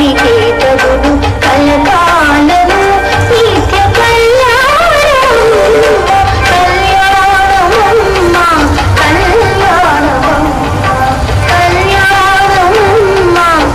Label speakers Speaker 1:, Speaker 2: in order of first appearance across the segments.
Speaker 1: నీకే తగును కలకాలము నిత్య కళ్యాణము కళ్యాణమమ్మ కళ్యాణమమ్మ కళ్యాణమమ్మ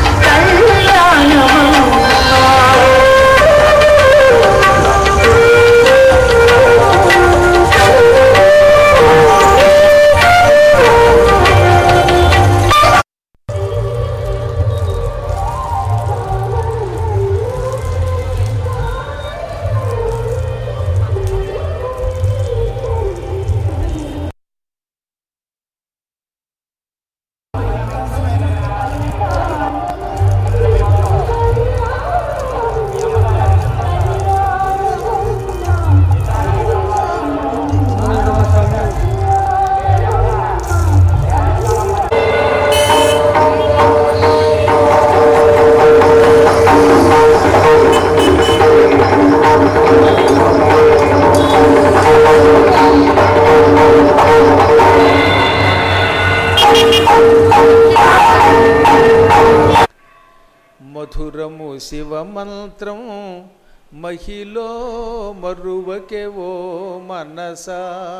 Speaker 2: మధురము శివమంత్రం మహిలో మరువకే ఓ మనసా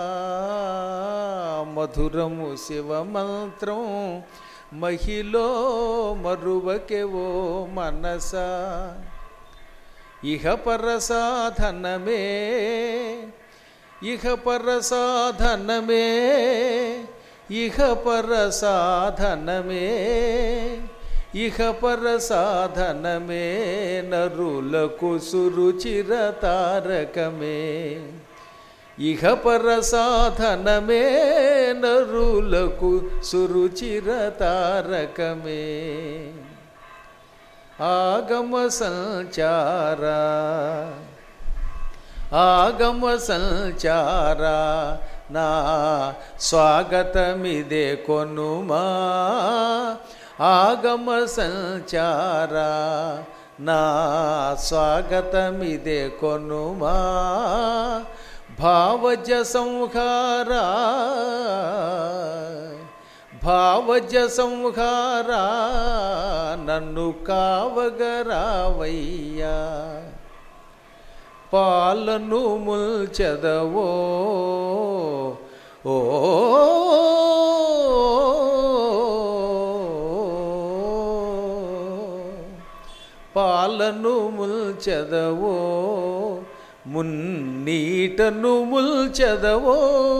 Speaker 2: మధురము శివమంత్రం మహిలో మరువకే ఓ మనసా ఇహ పర సాధనమే ఇహ పర సాధనమే ఇహ పర సాధనమే ఇహ పర సాధనమే నరులకు సురుచిర తారకమే ఇహ పర సాధనమే నరులకు సురుచిర తారకమే ఆగమ సంచారా ఆగమ సంచారా నా స్వాగతమిదే కొనుమా ఆగమ సంచారా నా స్వాగతమిదే కొనుమా భావజ సంహారా భావజ సంహారా నన్ను కావగరావయ్యా పాలను ముల్చెదవో ఓ పాలను ముల్చెదవో మున్నీటను ముల్చెదవో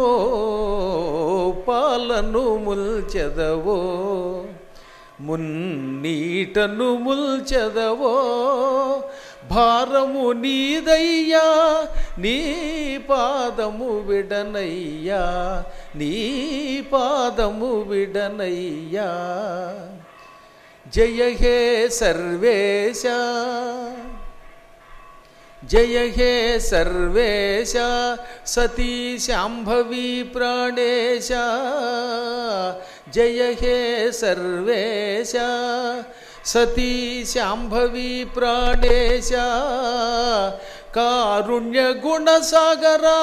Speaker 2: పాలను ముల్చెదవో మున్నీటను ముల్చెదవో భారము నీదయ్యా నీ పాదము విడనయ్యా నీ పాదము విడనయ్యా జయ హే సర్వేశ జయ హే సర్వేశ సతీ శాంభవి ప్రాణేశ జయ హే సర్వేశ సతీ శాంభవి ప్రాణేశ కారుణ్య గుణసాగరా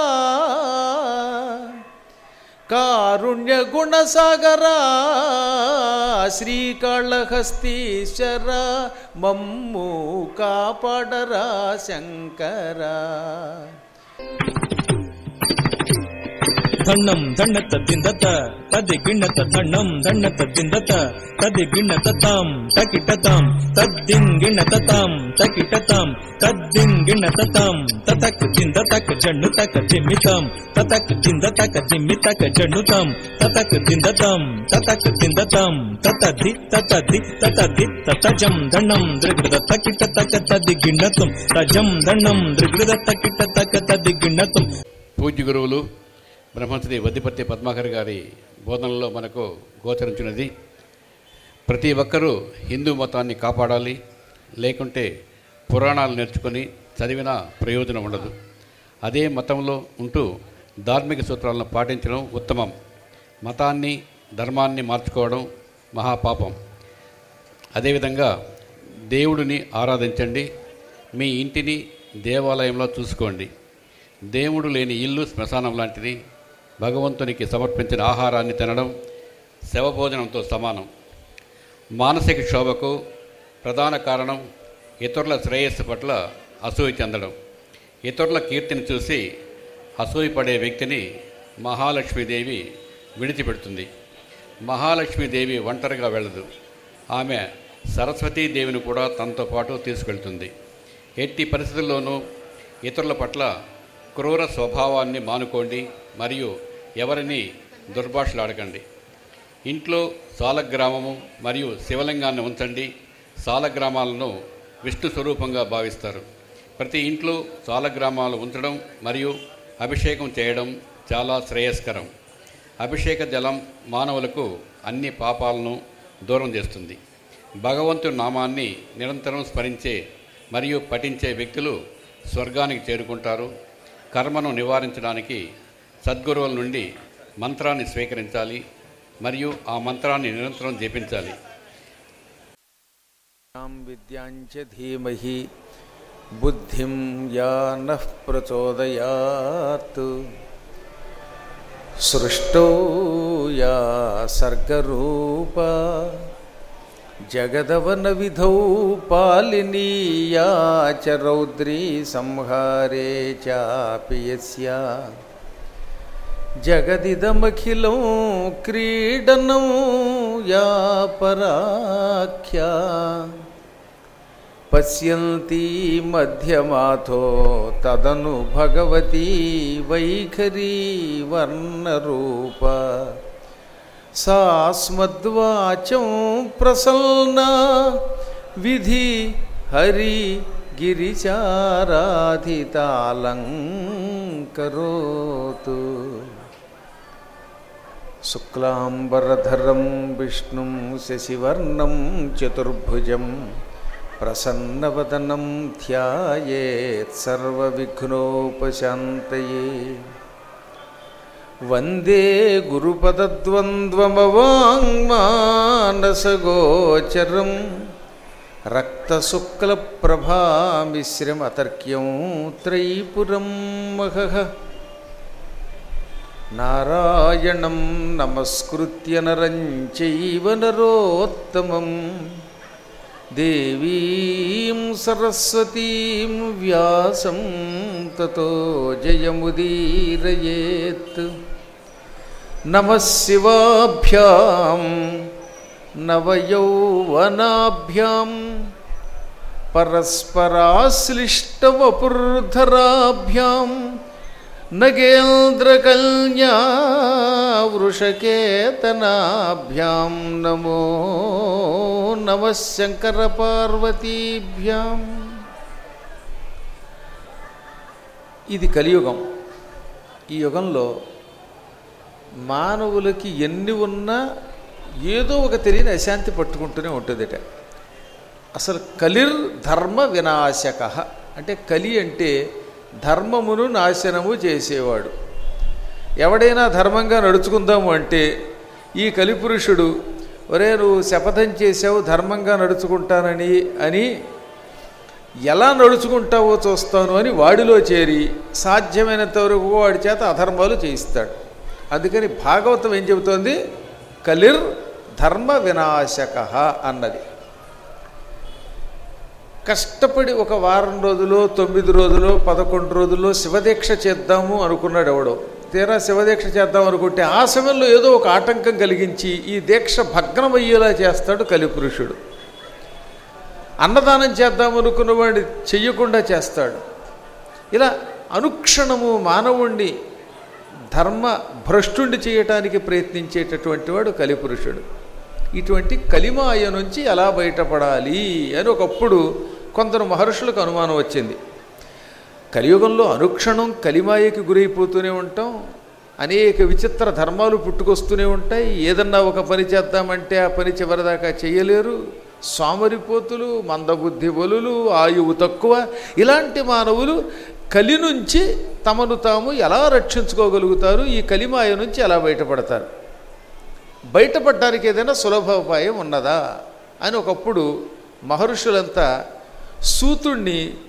Speaker 2: కారుణ్య గుణసాగరా శ్రీకాళహస్తీశ్వర మమ్ము కాపాడరా శంకరా
Speaker 3: ಧಣ್ಣಂ ಧಣ್ಣತ ದಿಂದತ ತದಿ ಗಿಣ್ಣತ ಧಣ್ಣಂ ಧಣ್ಣತ ದಿಂದತ ತದಿ ಗಿಣ್ಣತ ತಾಂ ತಕಿಟ ತಾಂ ತದ್ದಿನ್ ಗಿಣ್ಣತ ತಾಂ ತಕಿಟ ತಾಂ ತದ್ದಿನ್ ಗಿಣ್ಣತ ತಾಂ ತತಕ್ ದಿಂದ ತಕ ಜಣ್ಣು ತಕ ಜಿಮ್ಮಿ ತಾಂ ತತಕ್ ದಿಂದ ತಕ ಜಿಮ್ಮಿ ತಕ ಜಣ್ಣು ತಾಂ ತತಕ್ ದಿಂದ ತಾಂ ತತಕ್ ದಿಂದ ತಾಂ ತತದಿ ತತದಿ ತತದಿ ತತಜಂ ಧಣ್ಣಂ ದೃಗೃದ ತಕಿಟ ತಕ ತದಿ ಗಿಣ್ಣತುಂ ತಜಂ ಧಣ್ಣಂ ದೃಗೃದ తకిట తక తది గిన్నతం
Speaker 4: పూజ్య గురువులు బ్రహ్మశ్రీ వద్దిపర్తి పద్మాకర్ గారి బోధనలో మనకు గోచరించినది ప్రతి ఒక్కరూ హిందూ మతాన్ని కాపాడాలి లేకుంటే పురాణాలు నేర్చుకొని చదివిన ప్రయోజనం ఉండదు అదే మతంలో ఉంటూ ధార్మిక సూత్రాలను పాటించడం ఉత్తమం మతాన్ని ధర్మాన్ని మార్చుకోవడం మహాపాపం అదేవిధంగా దేవుడిని ఆరాధించండి మీ ఇంటిని దేవాలయంలో చూసుకోండి దేవుడు లేని ఇల్లు శ్మశానం లాంటిది భగవంతునికి సమర్పించిన ఆహారాన్ని తినడం శవభోజనంతో సమానం మానసిక క్షోభకు ప్రధాన కారణం ఇతరుల శ్రేయస్సు పట్ల అసూయ చెందడం ఇతరుల కీర్తిని చూసి అసూయపడే వ్యక్తిని మహాలక్ష్మీదేవి విడిచిపెడుతుంది మహాలక్ష్మీదేవి ఒంటరిగా వెళ్ళదు ఆమె సరస్వతీదేవిని కూడా తనతో పాటు తీసుకెళ్తుంది ఎట్టి పరిస్థితుల్లోనూ ఇతరుల పట్ల క్రూర స్వభావాన్ని మానుకోండి మరియు ఎవరిని దుర్భాషలాడకండి ఇంట్లో సాలగ్రామము మరియు శివలింగాన్ని ఉంచండి సాలగ్రామాలను విష్ణు స్వరూపంగా భావిస్తారు ప్రతి ఇంట్లో సాలగ్రామాలు ఉంచడం మరియు అభిషేకం చేయడం చాలా శ్రేయస్కరం అభిషేక జలం మానవులకు అన్ని పాపాలను దూరం చేస్తుంది భగవంతుని నామాన్ని నిరంతరం స్మరించే మరియు పఠించే వ్యక్తులు స్వర్గానికి చేరుకుంటారు కర్మను నివారించడానికి సద్గురువుల నుండి మంత్రాన్ని స్వీకరించాలి మరియు ఆ మంత్రాన్ని నిరంతరం జపించాలి
Speaker 2: యాం విద్యాంచ ధీమహి బుద్ధిం యా నః ప్రచోదయాత్ సృష్టౌ యా సర్గరూప జగదవన విధౌ పాలినీ యా చ రౌద్రీ సంహారే చాపి యస్యా జగదిదమఖిలం క్రీడనం యా పరాఖ్యా పశ్యంతి మధ్యమాథో తదను భగవతి వైఖరీ వర్ణరూప సాస్మద్వాచం ప్రసన్న విధి హరి గిరిచారాధితాలంకరోతు శుక్లాంబరధరం విష్ణుం శశివర్ణం చతుర్భుజం ప్రసన్నవదనం ధ్యాయేత్ సర్వవిఘ్నోపశాంతయే వందే గురుపదద్వంద్వమవాङ्మానసగోచరం రక్తశుక్లప్రభామిశ్రమతర్క్యం త్రైపురం మహః నారాయణం నమస్కృత్య నరం చైవ నరోత్తమం దేవీం సరస్వతీం వ్యాసం తతో జయముదీరయేత్ నమః శివాభ్యాం నవయౌవనాభ్యాం పరస్పరాశ్లిష్టవపుర్ధరాభ్యాం నగేంద్రకల్యా వృషకేతనాభ్యాం నమో నమ శంకరపార్వతీభ్యాం ఇది కలియుగం ఈ యుగంలో మానవులకి ఎన్ని ఉన్నా ఏదో ఒక తెలియని అశాంతి పట్టుకుంటూనే ఉంటుందట అసలు కలిర్ ధర్మ వినాశక అంటే కలి అంటే ధర్మమును నాశనము చేసేవాడు ఎవడైనా ధర్మంగా నడుచుకుందాము అంటే ఈ కలిపురుషుడు ఒరే నువ్వు శపథం చేసావు ధర్మంగా నడుచుకుంటానని అని ఎలా నడుచుకుంటావో చూస్తాను అని వాడిలో చేరి సాధ్యమైనంత వరకు వాడి చేత అధర్మాలు చేయిస్తాడు అందుకని భాగవతం ఏం చెబుతోంది కలిర్ ధర్మ వినాశక అన్నది కష్టపడి ఒక వారం రోజులు తొమ్మిది రోజులు పదకొండు రోజుల్లో శివదీక్ష చేద్దాము అనుకున్నాడు ఎవడో తీరా శివదీక్ష చేద్దాం అనుకుంటే ఆ సమయంలో ఏదో ఒక ఆటంకం కలిగించి ఈ దీక్ష భగ్నమయ్యేలా చేస్తాడు కలిపురుషుడు అన్నదానం చేద్దాం అనుకున్నవాడి చెయ్యకుండా చేస్తాడు ఇలా అనుక్షణము మానవుణ్ణి ధర్మ భ్రష్టుణ్ణి చేయటానికి ప్రయత్నించేటటువంటి వాడు కలిపురుషుడు ఇటువంటి కలిమాయ నుంచి ఎలా బయటపడాలి అని ఒకప్పుడు కొందరు మహర్షులకు అనుమానం వచ్చింది కలియుగంలో అనుక్షణం కలిమాయకి గురైపోతూనే ఉంటాం అనేక విచిత్ర ధర్మాలు పుట్టుకొస్తూనే ఉంటాయి ఏదన్నా ఒక పని చేద్దామంటే ఆ పని చివరిదాకా చేయలేరు సోమరిపోతులు మందబుద్ధి బలులు ఆయువు తక్కువ ఇలాంటి మానవులు కలి నుంచి తమను తాము ఎలా రక్షించుకోగలుగుతారు ఈ కలిమాయ నుంచి ఎలా బయటపడతారు బయటపడడానికి ఏదైనా సులభ ఉపాయం ఉన్నదా అని ఒకప్పుడు మహర్షులంతా సూతుణ్ణి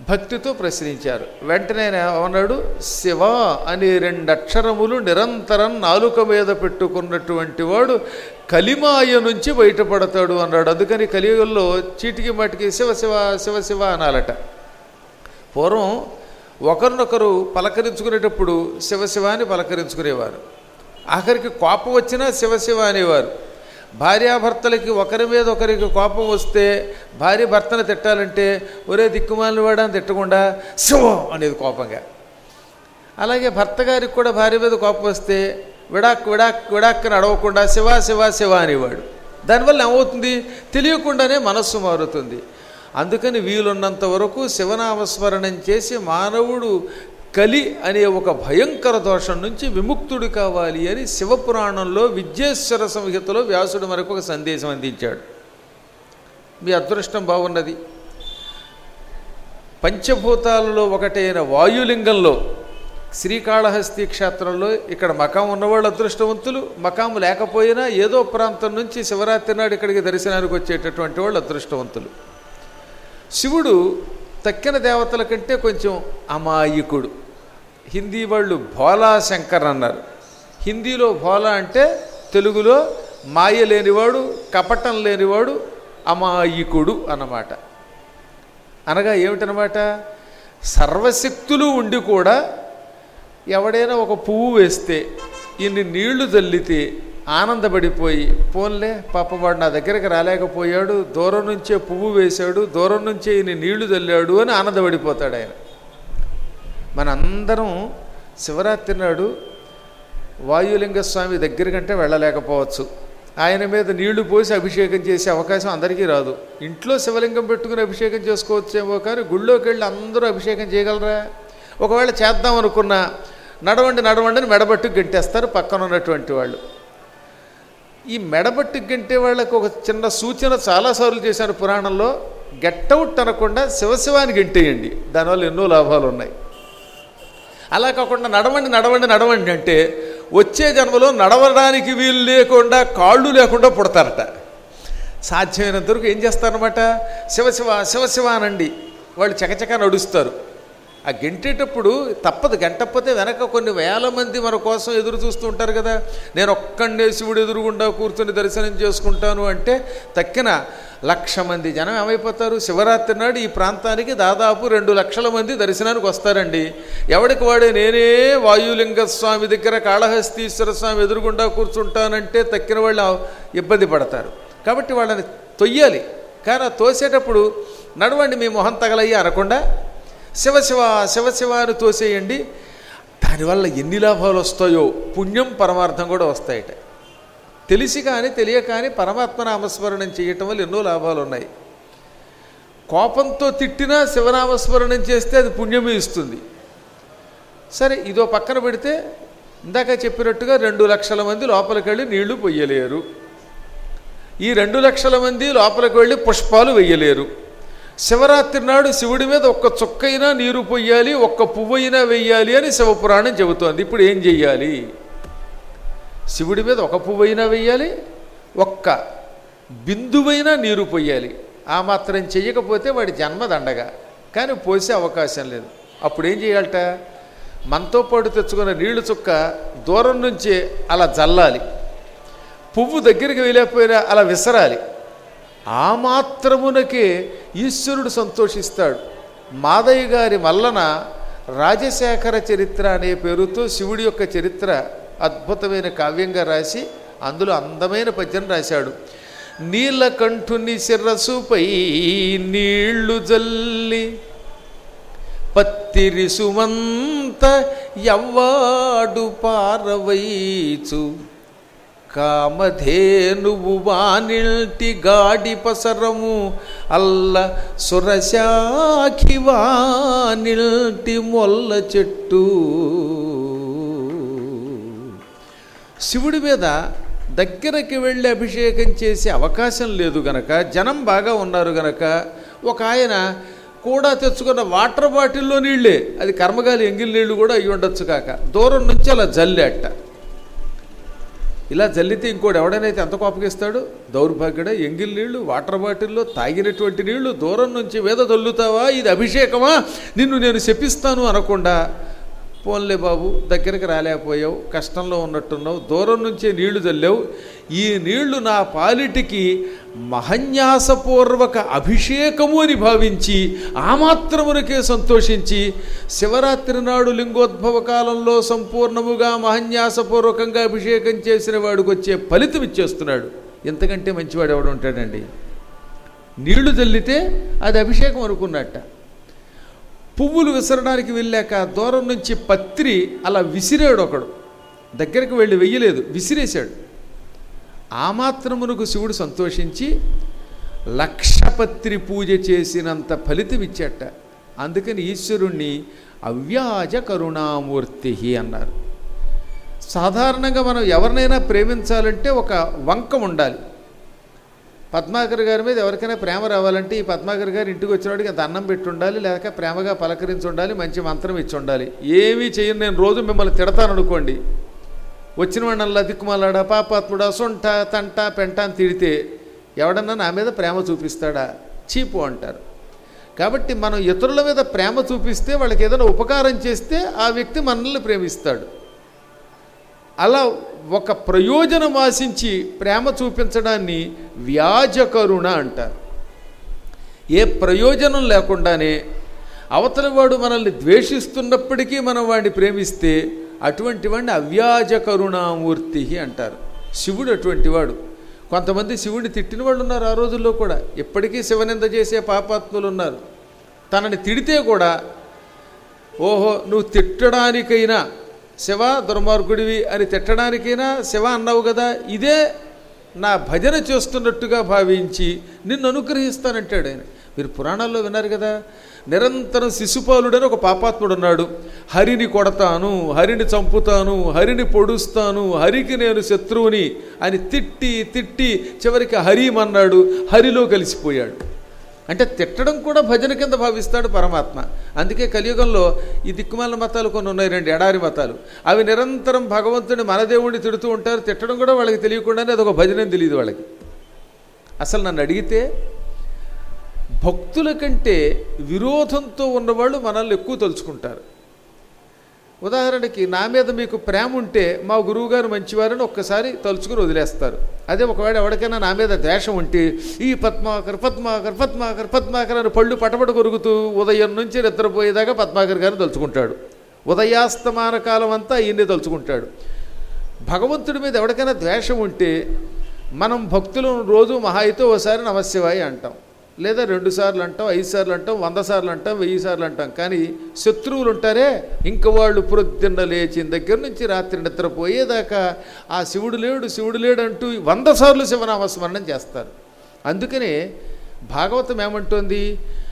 Speaker 2: భక్తితో ప్రశ్నించారు వెంటనే ఆయన ఏమన్నాడు శివ అనే రెండు అక్షరములు నిరంతరం నాలుక మీద పెట్టుకున్నటువంటి వాడు కలిమాయ నుంచి బయటపడతాడు అన్నాడు అందుకని కలియుగంలో చీటికి మటికి శివ శివ శివ శివ అనాలట పూర్వం ఒకరినొకరు పలకరించుకునేటప్పుడు శివశివ అని పలకరించుకునేవారు ఆఖరికి కోపం వచ్చినా శివశివ అనేవారు భార్యాభర్తలకి ఒకరి మీద ఒకరికి కోపం వస్తే భార్య భర్తను తిట్టాలంటే ఒరే దిక్కుమాలిన వాడా అని తిట్టకుండా శివం అనేది కోపంగా అలాగే భర్త గారికి కూడా భార్య మీద కోపం వస్తే విడాక్ విడాక్ విడాక్ అని అడవకుండా శివ శివ శివ అనేవాడు దానివల్ల ఏమవుతుంది తెలియకుండానే మనస్సు మారుతుంది అందుకని వీలున్నంత వరకు శివనామస్మరణం చేసి మానవుడు కలి అనే ఒక భయంకర దోషం నుంచి విముక్తుడు కావాలి అని శివపురాణంలో విద్యేశ్వర సంహితలో వ్యాసుడు మనకు ఒక సందేశం అందించాడు మీ అదృష్టం బాగున్నది పంచభూతాలలో ఒకటైన వాయులింగంలో శ్రీకాళహస్తి క్షేత్రంలో ఇక్కడ మకాం ఉన్నవాళ్ళు అదృష్టవంతులు మకాం లేకపోయినా ఏదో ప్రాంతం నుంచి శివరాత్రి నాడు ఇక్కడికి దర్శనానికి వచ్చేటటువంటి వాళ్ళు అదృష్టవంతులు శివుడు తక్కిన దేవతల కంటే కొంచెం అమాయకుడు హిందీ వాళ్ళు భోలా శంకర్ అన్నారు హిందీలో భోలా అంటే తెలుగులో మాయ లేనివాడు కపటం లేనివాడు అమాయకుడు అన్నమాట అనగా ఏమిటనమాట సర్వశక్తులు ఉండి కూడా ఎవడైనా ఒక పువ్వు వేస్తే ఇన్ని నీళ్లు చల్లితే ఆనందపడిపోయి పోన్లే పాపవాడు నా దగ్గరికి రాలేకపోయాడు దూరం నుంచే పువ్వు వేశాడు దూరం నుంచే ఇన్ని నీళ్లు చల్లాడు అని ఆనందపడిపోతాడు ఆయన మనందరం శివరాత్రి నాడు వాయులింగ స్వామి దగ్గర కంటే వెళ్ళలేకపోవచ్చు ఆయన మీద నీళ్లు పోసి అభిషేకం చేసే అవకాశం అందరికీ రాదు ఇంట్లో శివలింగం పెట్టుకుని అభిషేకం చేసుకోవచ్చేమో కానీ గుళ్ళోకి వెళ్ళి అందరూ అభిషేకం చేయగలరా ఒకవేళ చేద్దాం అనుకున్నా నడవండి నడవండి అని మెడబట్టు గంటేస్తారు పక్కన ఉన్నటువంటి వాళ్ళు ఈ మెడబట్టు గంటే వాళ్ళకు ఒక చిన్న సూచన చాలాసార్లు చేశాను పురాణంలో గెట్టౌట్ అనకుండా శివశివాని గంటేయండి దానివల్ల ఎన్నో లాభాలు ఉన్నాయి అలా కాకుండా నడవండి నడవండి నడవండి అంటే వచ్చే జన్మలో నడవడానికి వీలు లేకుండా కాళ్ళు లేకుండా పుడతారట సాధ్యమైనంత వరకు ఏం చేస్తారనమాట శివశివ శివశివ అనండి వాళ్ళు చకచక నడుస్తారు ఆ గెంటేటప్పుడు తప్పదు గంటకపోతే వెనక కొన్ని వేల మంది మన కోసం ఎదురు చూస్తూ ఉంటారు కదా నేను ఒక్కడే శివుడు ఎదురుగుండా కూర్చొని దర్శనం చేసుకుంటాను అంటే తక్కిన లక్ష మంది జనం ఏమైపోతారు శివరాత్రి నాడు ఈ ప్రాంతానికి దాదాపు రెండు లక్షల మంది దర్శనానికి వస్తారండి ఎవడికి వాడే నేనే వాయులింగ స్వామి దగ్గర కాళహస్తీశ్వర స్వామి ఎదురుగుండా కూర్చుంటానంటే తక్కిన వాళ్ళు ఇబ్బంది పడతారు కాబట్టి వాళ్ళని తొయ్యాలి కానీ ఆ తోసేటప్పుడు నడవండి మీ మొహం తగలయ్యి అనకుండా శివశివ శివశివ అని తోసేయండి దానివల్ల ఎన్ని లాభాలు వస్తాయో పుణ్యం పరమార్థం కూడా వస్తాయట తెలిసి కానీ తెలియక కానీ పరమాత్మ నామస్మరణం చేయటం వల్ల ఎన్నో లాభాలు ఉన్నాయి కోపంతో తిట్టినా శివనామస్మరణం చేస్తే అది పుణ్యమే ఇస్తుంది సరే ఇదో పక్కన పెడితే ఇందాక చెప్పినట్టుగా రెండు లక్షల మంది లోపలికి వెళ్ళి నీళ్లు పొయ్యలేరు ఈ రెండు లక్షల మంది లోపలికి వెళ్ళి పుష్పాలు వెయ్యలేరు శివరాత్రి నాడు శివుడి మీద ఒక్క చుక్కైనా నీరు పొయ్యాలి ఒక్క పువ్వైనా వెయ్యాలి అని శివపురాణం చెబుతోంది ఇప్పుడు ఏం చెయ్యాలి శివుడి మీద ఒక పువ్వైనా వెయ్యాలి ఒక్క బిందువైనా నీరు పొయ్యాలి ఆ మాత్రం చెయ్యకపోతే వాడి జన్మ దండగా కానీ పోసే అవకాశం లేదు అప్పుడు ఏం చేయాలట మనతో పాటు తెచ్చుకున్న నీళ్లు చుక్క దూరం నుంచే అలా జల్లాలి పువ్వు దగ్గరికి వెళ్ళకపోయినా అలా విసరాలి ఆ మాత్రమునకే ఈశ్వరుడు సంతోషిస్తాడు మాదయ్య గారి మల్లన రాజశేఖర చరిత్ర అనే పేరుతో శివుడి యొక్క చరిత్ర అద్భుతమైన కావ్యంగా రాసి అందులో అందమైన పద్యం రాశాడు నీలకంఠుని శిరసుపై నీళ్లు జల్లి పత్తిరి సుమంత ఎవ్వాడు పారవైచు కామధేనువు వానిల్టి గాడి పసరము అల్ల సురశాఖి వానిల్టి మొల్ల చెట్టు శివుడి మీద దగ్గరికి వెళ్ళి అభిషేకం చేసే అవకాశం లేదు గనక జనం బాగా ఉన్నారు గనక ఒక ఆయన కూడా తెచ్చుకున్న వాటర్ బాటిల్లో నీళ్ళే అది కర్మగాలి ఎంగిల్ నీళ్లు కూడా అయ్యి ఉండొచ్చు కాక దూరం నుంచి అలా జల్లేట ఇలా జల్లితే ఇంకోటి ఎవడనైతే ఎంత కోపగిస్తాడు దౌర్భాగ్యుడే ఎంగిల్ నీళ్లు వాటర్ బాటిల్లో తాగినటువంటి నీళ్లు దూరం నుంచి వేద దొల్లుతావా ఇది అభిషేకమా నిన్ను నేను శపిస్తాను అనకుండా పోన్లే బాబు దగ్గరికి రాలేకపోయావు కష్టంలో ఉన్నట్టున్నావు దూరం నుంచే నీళ్లు చల్లావు ఈ నీళ్లు నా పాలిటికి మహన్యాసపూర్వక అభిషేకము అని భావించి ఆ మాత్రమునకే సంతోషించి శివరాత్రి నాడు లింగోద్భవ కాలంలో సంపూర్ణముగా మహన్యాసపూర్వకంగా అభిషేకం చేసిన వాడికి వచ్చే ఫలితం ఇచ్చేస్తున్నాడు ఎంతకంటే మంచివాడు ఎవడు ఉంటాడండి నీళ్లు చల్లితే అది అభిషేకం అనుకున్నట్ట పువ్వులు విసరడానికి వెళ్ళాక దూరం నుంచి పత్రి అలా విసిరాడు ఒకడు దగ్గరికి వెళ్ళి వెయ్యలేదు విసిరేశాడు ఆ మాత్రమునకు శివుడు సంతోషించి లక్షపత్రి పూజ చేసినంత ఫలితం ఇచ్చాట అందుకని ఈశ్వరుణ్ణి అవ్యాజ కరుణామూర్తి అన్నారు సాధారణంగా మనం ఎవరినైనా ప్రేమించాలంటే ఒక వంక ఉండాలి పద్మాకర్ గారి మీద ఎవరికైనా ప్రేమ రావాలంటే ఈ పద్మాకర్ గారు ఇంటికి వచ్చినవాడికి అంత అన్నం పెట్టి ఉండాలి లేక ప్రేమగా పలకరించి ఉండాలి మంచి మంత్రం ఇచ్చి ఉండాలి ఏమీ చేయను నేను రోజు మిమ్మల్ని తిడతాను అనుకోండి వచ్చిన వాడినల్లా దిక్కుమాలాడా పాపాత్ముడా సొంట తంట పెంట అని తిడితే ఎవడన్నా నా మీద ప్రేమ చూపిస్తాడా చీపు అంటారు కాబట్టి మనం ఇతరుల మీద ప్రేమ చూపిస్తే వాళ్ళకి ఏదైనా ఉపకారం చేస్తే ఆ వ్యక్తి మనల్ని ప్రేమిస్తాడు అలా ఒక ప్రయోజనం ఆశించి ప్రేమ చూపించడాన్ని వ్యాజకరుణ అంటారు ఏ ప్రయోజనం లేకుండానే అవతలి వాడు మనల్ని ద్వేషిస్తున్నప్పటికీ మనం వాడిని ప్రేమిస్తే అటువంటి వాడిని అవ్యాజ కరుణామూర్తి అంటారు శివుడు అటువంటి వాడు కొంతమంది శివుడిని తిట్టిన వాళ్ళు ఉన్నారు ఆ రోజుల్లో కూడా ఇప్పటికీ శివనింద చేసే పాపాత్ములు ఉన్నారు తనని తిడితే కూడా ఓహో నువ్వు తిట్టడానికైనా శివ దుర్మార్గుడివి అని తిట్టడానికైనా శివ అన్నావు కదా ఇదే నా భజన చేస్తున్నట్టుగా భావించి నిన్ను అనుగ్రహిస్తానంటాడు ఆయన మీరు పురాణాల్లో విన్నారు కదా నిరంతరం శిశుపాలుడని ఒక పాపాత్ముడు ఉన్నాడు హరిని కొడతాను హరిని చంపుతాను హరిని పొడుస్తాను హరికి నేను శత్రువుని అని తిట్టి తిట్టి చివరికి హరిమన్నాడు హరిలో కలిసిపోయాడు అంటే తిట్టడం కూడా భజన కింద భావిస్తాడు పరమాత్మ అందుకే కలియుగంలో ఈ దిక్కుమాల మతాలు కొన్ని ఉన్నాయి రెండు ఎడారి మతాలు అవి నిరంతరం భగవంతుని మన దేవుడిని తిడుతూ ఉంటారు తిట్టడం కూడా వాళ్ళకి తెలియకుండానే అదొక భజన తెలియదు వాళ్ళకి అసలు నన్ను అడిగితే భక్తుల కంటే విరోధంతో ఉన్నవాళ్ళు మనల్ని ఎక్కువ తలుచుకుంటారు ఉదాహరణకి నా మీద మీకు ప్రేమ ఉంటే మా గురువుగారు మంచివారని ఒక్కసారి తలుచుకుని వదిలేస్తారు అదే ఒకవేళ ఎవరికైనా నా మీద ద్వేషం ఉంటే ఈ పద్మాకర్ పద్మాకర్ పద్మాకర్ పద్మాకర్ అని పళ్ళు పటపట కొరుకుతూ ఉదయం నుంచి నిద్రపోయేదాకా పద్మాకర్ గారిని తలుచుకుంటాడు ఉదయాస్తమాన కాలం అంతా ఈయన్ని తలుచుకుంటాడు భగవంతుడి మీద ఎవరికైనా ద్వేషం ఉంటే మనం భక్తులను రోజు మహాయితో ఓసారి నమశివాయ అంటాం లేదా రెండు సార్లు అంటాం ఐదు సార్లు అంటాం వంద సార్లు అంటాం వెయ్యి సార్లు అంటాం కానీ శత్రువులు ఉంటారే ఇంక వాళ్ళు ప్రొద్దున్న లేచిన దగ్గర నుంచి రాత్రి నిద్రపోయేదాకా ఆ శివుడు లేడు శివుడు లేడు అంటూ వంద సార్లు శివనామస్మరణం చేస్తారు అందుకనే భాగవతం ఏమంటోంది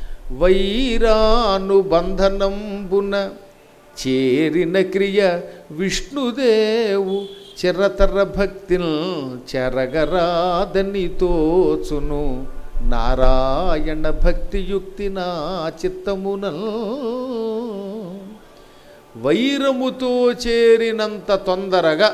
Speaker 2: వైరానుబంధనంబున చేరిన క్రియ విష్ణుదేవు చిరతర భక్తిల్ చెరగరాదని తోచును నారాయణ భక్తియుక్తి నా చిత్తమునల్ వైరముతో చేరినంత తొందరగా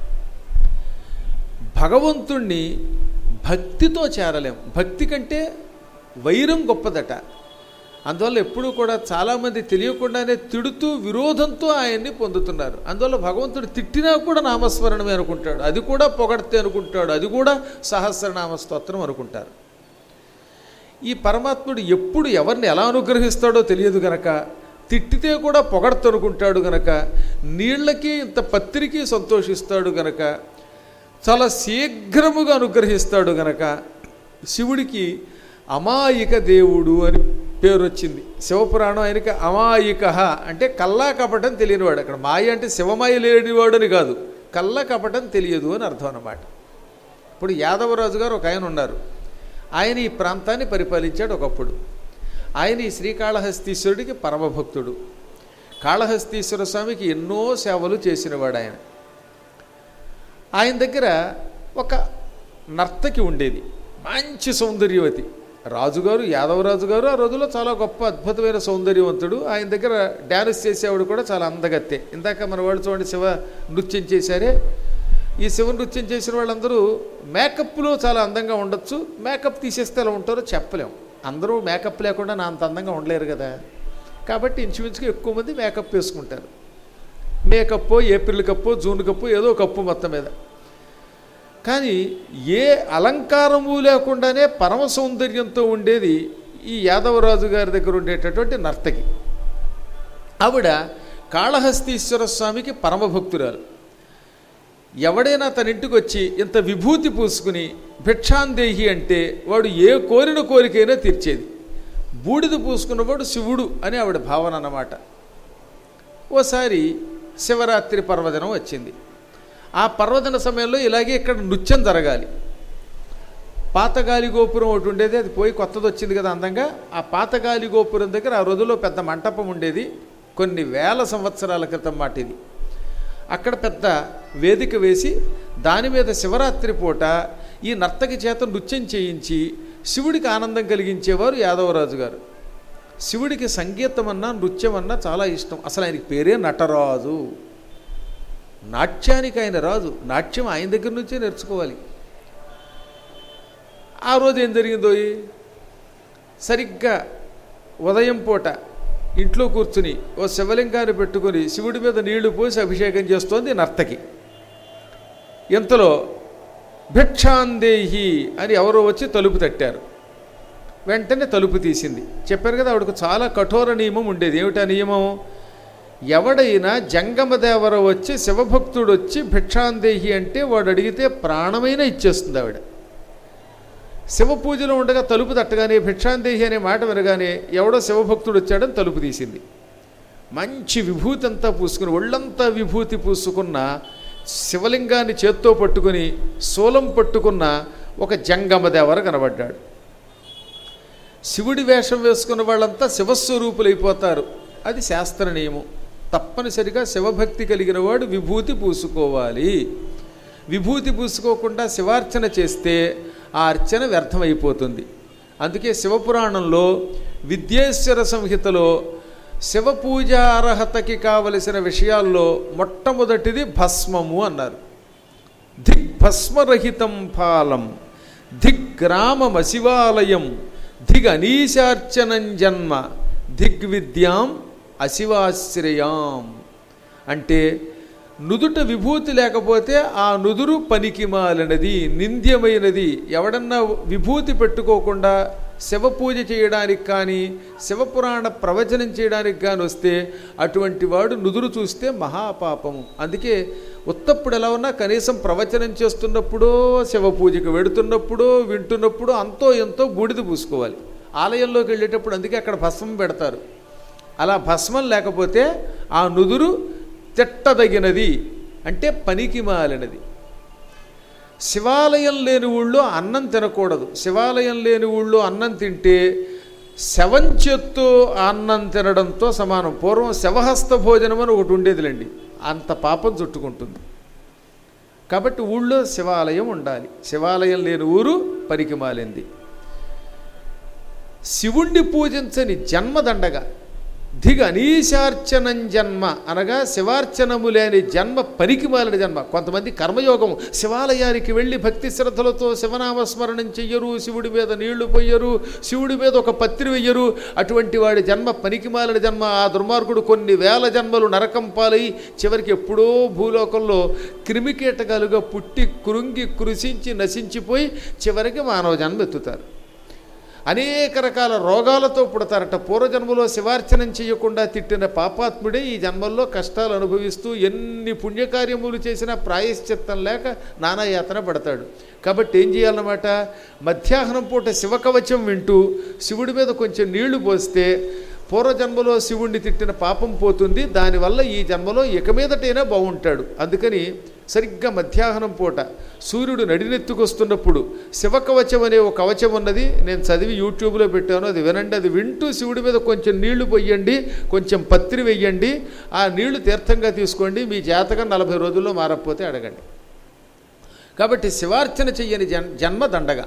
Speaker 2: భగవంతుణ్ణి భక్తితో చేరలేం భక్తి కంటే వైరం గొప్పదట అందువల్ల ఎప్పుడూ కూడా చాలామంది తెలియకుండానే తిడుతూ విరోధంతో ఆయన్ని పొందుతున్నారు అందువల్ల భగవంతుడు తిట్టినా కూడా నామస్మరణమే అనుకుంటాడు అది కూడా పొగడితే అనుకుంటాడు అది కూడా సహస్రనామ స్తోత్రం అనుకుంటారు ఈ పరమాత్ముడు ఎప్పుడు ఎవరిని ఎలా అనుగ్రహిస్తాడో తెలియదు గనక తిట్టితే కూడా పొగడతనుకుంటాడు గనక నీళ్ళకి ఇంత పత్రికి సంతోషిస్తాడు గనక చాలా శీఘ్రముగా అనుగ్రహిస్తాడు గనక శివుడికి అమాయిక దేవుడు అని పేరు వచ్చింది శివపురాణం ఆయనకి అమాయిక అంటే కల్లా కపటం తెలియనివాడు అక్కడ మాయ అంటే శివమాయ లేనివాడు అని కాదు కల్లా కపటం తెలియదు అని అర్థం అన్నమాట ఇప్పుడు యాదవరాజు గారు ఒక ఆయన ఉన్నారు ఆయన ఈ ప్రాంతాన్ని పరిపాలించాడు ఒకప్పుడు ఆయన ఈ శ్రీకాళహస్తీశ్వరుడికి పరమభక్తుడు కాళహస్తీశ్వర స్వామికి ఎన్నో సేవలు చేసినవాడు ఆయన ఆయన దగ్గర ఒక నర్తకి ఉండేది మంచి సౌందర్యవతి రాజుగారు యాదవరాజు గారు ఆ రోజుల్లో చాలా గొప్ప అద్భుతమైన సౌందర్యవంతుడు ఆయన దగ్గర డ్యాన్స్ చేసేవాడు కూడా చాలా అందగత్తే ఇందాక మన వాళ్ళు చూడండి శివ నృత్యం చేశారే ఈ శివ నృత్యం చేసిన వాళ్ళందరూ మేకప్లో చాలా అందంగా ఉండొచ్చు మేకప్ తీసేస్తే ఎలా ఉంటారో చెప్పలేం అందరూ మేకప్ లేకుండా నా అంత అందంగా ఉండలేరు కదా కాబట్టి ఇంచుమించుగా ఎక్కువ మంది మేకప్ వేసుకుంటారు makeup April cup June cup ఏదో కప్పు మొత్తం మీద కానీ ఏ అలంకారము లేకుండానే పరమ సౌందర్యంతో ఉండేది ఈ యాదవరాజు గారి దగ్గర ఉండేటటువంటి నర్తకి ఆవిడ కాళహస్తీశ్వర స్వామికి పరమభక్తురాలు ఎవడైనా తన ఇంటికి వచ్చి ఇంత విభూతి పూసుకుని భిక్షాందేహి అంటే వాడు ఏ కోరిన కోరికైనా తీర్చేది బూడిద పూసుకున్నవాడు శివుడు అని ఆవిడ భావన అన్నమాట ఓసారి శివరాత్రి పర్వదినం వచ్చింది ఆ పర్వదిన సమయంలో ఇలాగే ఇక్కడ నృత్యం జరగాలి పాతగాలి గోపురం ఒకటి ఉండేది అది పోయి కొత్తది వచ్చింది కదా అందంగా ఆ పాతగాలి గోపురం దగ్గర ఆ రోజుల్లో పెద్ద మంటపం ఉండేది కొన్ని వేల సంవత్సరాల క్రితం మాట ఇది అక్కడ పెద్ద వేదిక వేసి దాని మీద శివరాత్రి పూట ఈ నర్తకి చేత నృత్యం చేయించి శివుడికి ఆనందం కలిగించేవారు యాదవరాజు గారు శివుడికి సంగీతం అన్నా నృత్యం అన్నా చాలా ఇష్టం అసలు ఆయనకి పేరే నటరాజు నాట్యానికి ఆయన రాజు నాట్యం ఆయన దగ్గర నుంచే నేర్చుకోవాలి ఆ రోజు ఏం జరిగిందో సరిగ్గా ఉదయం పూట ఇంట్లో కూర్చుని ఓ శివలింగాన్ని పెట్టుకుని శివుడి మీద నీళ్లు పోసి అభిషేకం చేస్తోంది నర్తకి ఇంతలో భిక్షాందేహి అని ఎవరో వచ్చి తలుపు తట్టారు వెంటనే తలుపు తీసింది చెప్పారు కదా ఆవిడకు చాలా కఠోర నియమం ఉండేది ఏమిటా నియమం ఎవడైనా జంగమదేవర వచ్చి శివభక్తుడు వచ్చి భిక్షాందేహి అంటే వాడు అడిగితే ప్రాణమైనా ఇచ్చేస్తుంది ఆవిడ శివ పూజలో ఉండగా తలుపు తట్టగానే భిక్షాందేహి అనే మాట వినగానే ఎవడో శివభక్తుడు వచ్చాడని తలుపు తీసింది మంచి విభూతి అంతా పూసుకుని ఒళ్ళంతా విభూతి పూసుకున్న శివలింగాన్ని చేత్తో పట్టుకుని శూలం పట్టుకున్న ఒక జంగమదేవర కనబడ్డాడు శివుడి వేషం వేసుకున్న వాళ్ళంతా శివస్వరూపులైపోతారు అది శాస్త్ర నియమం తప్పనిసరిగా శివభక్తి కలిగిన వాడు విభూతి పూసుకోవాలి విభూతి పూసుకోకుండా శివార్చన చేస్తే ఆ అర్చన వ్యర్థమైపోతుంది అందుకే శివపురాణంలో విద్యేశ్వర సంహితలో శివ పూజ అర్హతకి కావలసిన విషయాల్లో మొట్టమొదటిది భస్మము అన్నారు దిగ్భస్మరహితం ఫాలం దిగ్గ్రామమశివాలయం దిగ్ అనీశార్చనం జన్మ దిగ్విద్యాం అశివాశ్రయాం అంటే నుదుట విభూతి లేకపోతే ఆ నుదురు పనికి మాలినది నింద్యమైనది ఎవడన్నా విభూతి పెట్టుకోకుండా శివ పూజ చేయడానికి కానీ శివపురాణ ప్రవచనం చేయడానికి కానీ వస్తే అటువంటి వాడు నుదురు చూస్తే మహాపాపము అందుకే ఉత్తప్పుడు ఎలా ఉన్నా కనీసం ప్రవచనం చేస్తున్నప్పుడో శివ పూజకు వెడుతున్నప్పుడో వింటున్నప్పుడో అంతో ఎంతో బూడిద పూసుకోవాలి ఆలయంలోకి వెళ్ళేటప్పుడు అందుకే అక్కడ భస్మం పెడతారు అలా భస్మం లేకపోతే ఆ నుదురు తిట్టదగినది అంటే పనికి మాలినది శివాలయం లేని ఊళ్ళో అన్నం తినకూడదు శివాలయం లేని ఊళ్ళో అన్నం తింటే శవం చేత్తో అన్నం తినడంతో సమానం పూర్వం శవహస్త భోజనం అని ఒకటి ఉండేదిలేండి అంత పాపం చుట్టుకుంటుంది కాబట్టి ఊళ్ళో శివాలయం ఉండాలి శివాలయం లేని ఊరు పనికి మాలింది శివుణ్ణి పూజించని జన్మదండగా దిగ అనీశార్చనం జన్మ అనగా శివార్చనము లేని జన్మ పనికి మాలిన జన్మ కొంతమంది కర్మయోగం శివాలయానికి వెళ్ళి భక్తి శ్రద్ధలతో శివనామస్మరణం చెయ్యరు శివుడి మీద నీళ్లు పొయ్యరు శివుడి మీద ఒక పత్రి వెయ్యరు అటువంటి వాడి జన్మ పనికి మాలిన జన్మ ఆ దుర్మార్గుడు కొన్ని వేల జన్మలు నరకం పాలై చివరికి ఎప్పుడో భూలోకంలో క్రిమికీటకాలుగా పుట్టి కృంగి కృషించి నశించిపోయి చివరికి మానవ జన్మ ఎత్తుతారు అనేక రకాల రోగాలతో పుడతారట పూర్వజన్మలో శివార్చనం చేయకుండా తిట్టిన పాపాత్ముడే ఈ జన్మల్లో కష్టాలు అనుభవిస్తూ ఎన్ని పుణ్యకార్యములు చేసినా ప్రాయశ్చిత్తం లేక నానాయాతన పడతాడు కాబట్టి ఏం చేయాలన్నమాట మధ్యాహ్నం పూట శివకవచం వింటూ శివుడి మీద కొంచెం నీళ్లు పోస్తే పూర్వజన్మలో శివుణ్ణి తిట్టిన పాపం పోతుంది దానివల్ల ఈ జన్మలో ఇక మీదటైనా బాగుంటాడు అందుకని సరిగ్గా మధ్యాహ్నం పూట సూర్యుడు నడినెత్తుకొస్తున్నప్పుడు శివకవచం అనే ఒక కవచం ఉన్నది నేను చదివి యూట్యూబ్లో పెట్టాను అది వినండి అది వింటూ శివుడి మీద కొంచెం నీళ్లు పొయ్యండి కొంచెం పత్రి వెయ్యండి ఆ నీళ్లు తీర్థంగా తీసుకోండి మీ జాతకం నలభై రోజుల్లో మారకపోతే అడగండి కాబట్టి శివార్చన చెయ్యని జన్ జన్మ దండగా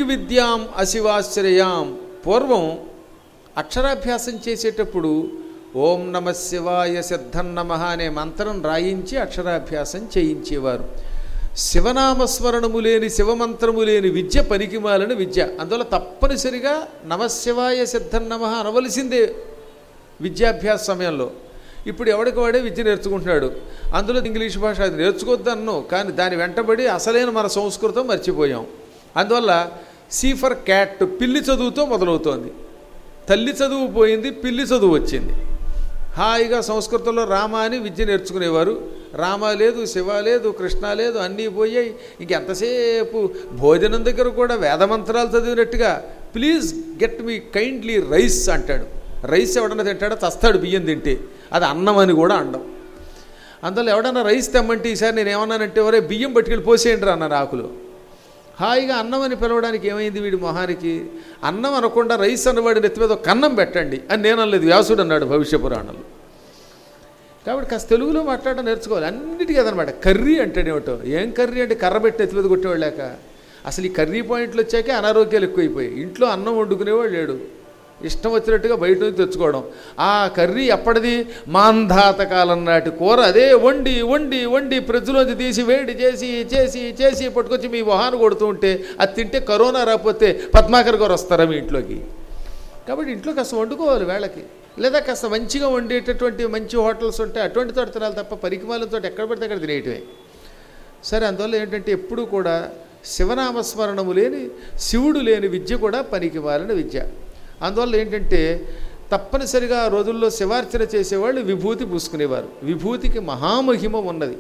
Speaker 2: దిగ్విద్యాం అశివాశ్రయాం పూర్వం అక్షరాభ్యాసం చేసేటప్పుడు ఓం నమ శివాయ సిద్ధం నమ అనే మంత్రం రాయించి అక్షరాభ్యాసం చేయించేవారు శివనామస్మరణము లేని శివమంత్రము లేని విద్య పనికిమాలిన విద్య అందువల్ల తప్పనిసరిగా నమశివాయ సిద్ధం నమ అనవలసిందే విద్యాభ్యాస సమయంలో ఇప్పుడు ఎవడికి వాడే విద్య నేర్చుకుంటున్నాడు అందులో ఇంగ్లీష్ భాష అది నేర్చుకోవద్దన్ను కానీ దాని వెంటబడి అసలైన మన సంస్కృతం మర్చిపోయాం అందువల్ల సీ ఫర్ క్యాట్ పిల్లి చదువుతో మొదలవుతోంది తల్లి చదువు పోయింది పిల్లి చదువు వచ్చింది హాయిగా సంస్కృతంలో రామ అని విద్య నేర్చుకునేవారు రామ లేదు శివ లేదు కృష్ణ లేదు అన్నీ పోయాయి ఇంకెంతసేపు భోజనం దగ్గర కూడా వేదమంత్రాలు చదివినట్టుగా please get me kindly rice అంటాడు రైస్ ఎవడన్నా తింటాడో చస్తాడు బియ్యం తింటే అది అన్నం అని కూడా అండం అందువల్ల ఎవడన్నా రైస్ తెమ్మంటే ఈసారి నేను ఏమన్నానంటే ఎవరే బియ్యం పట్టుకెళ్ళి పోసేయండి రా అన్న ఆకులు హాయిగా అన్నం అని పిలవడానికి ఏమైంది వీడి మొహానికి అన్నం అనకుండా రైస్ అన్నవాడి నెత్తి మీద ఒక కన్నం పెట్టండి అని నేను అనలేదు వ్యాసుడు అన్నాడు భవిష్య పురాణంలో కాబట్టి కాస్త తెలుగులో మాట్లాడడం నేర్చుకోవాలి అన్నిటికీ అదనమాట కర్రీ అంటేనేమిటో ఏం కర్రీ అంటే కర్ర పెట్టి ఎత్తి మీద కొట్టేవాళ్ళాక అసలు ఈ కర్రీ పాయింట్లు వచ్చాకే అనారోగ్యాలు ఎక్కువైపోయాయి ఇంట్లో అన్నం వండుకునేవాడు లేడు ఇష్టం వచ్చినట్టుగా బయట నుంచి తెచ్చుకోవడం ఆ కర్రీ ఎప్పటిది మాంధాత కాలం నాటి కూర అదే వండి వండి వండి ఫ్రిడ్జ్లోంచి తీసి వేడి చేసి చేసి చేసి పట్టుకొచ్చి మీ మొహాన్ని కొడుతూ ఉంటే అది తింటే కరోనా రాకపోతే పద్మాకర్ గారు వస్తారా మీ ఇంట్లోకి కాబట్టి ఇంట్లో కాస్త వండుకోవాలి వేళకి లేదా కాస్త మంచిగా వండేటటువంటి మంచి హోటల్స్ ఉంటాయి అటువంటి తోట తినాలి తప్ప పరికిమాలతో ఎక్కడ పడితే అక్కడ తినేయటమే సరే అందువల్ల ఏంటంటే ఎప్పుడూ కూడా శివనామస్మరణము లేని శివుడు లేని విద్య కూడా పనికిమాలిన విద్య అందువల్ల ఏంటంటే తప్పనిసరిగా ఆ రోజుల్లో శివార్చన చేసేవాళ్ళు విభూతి పూసుకునేవారు విభూతికి మహామహిమ ఉన్నది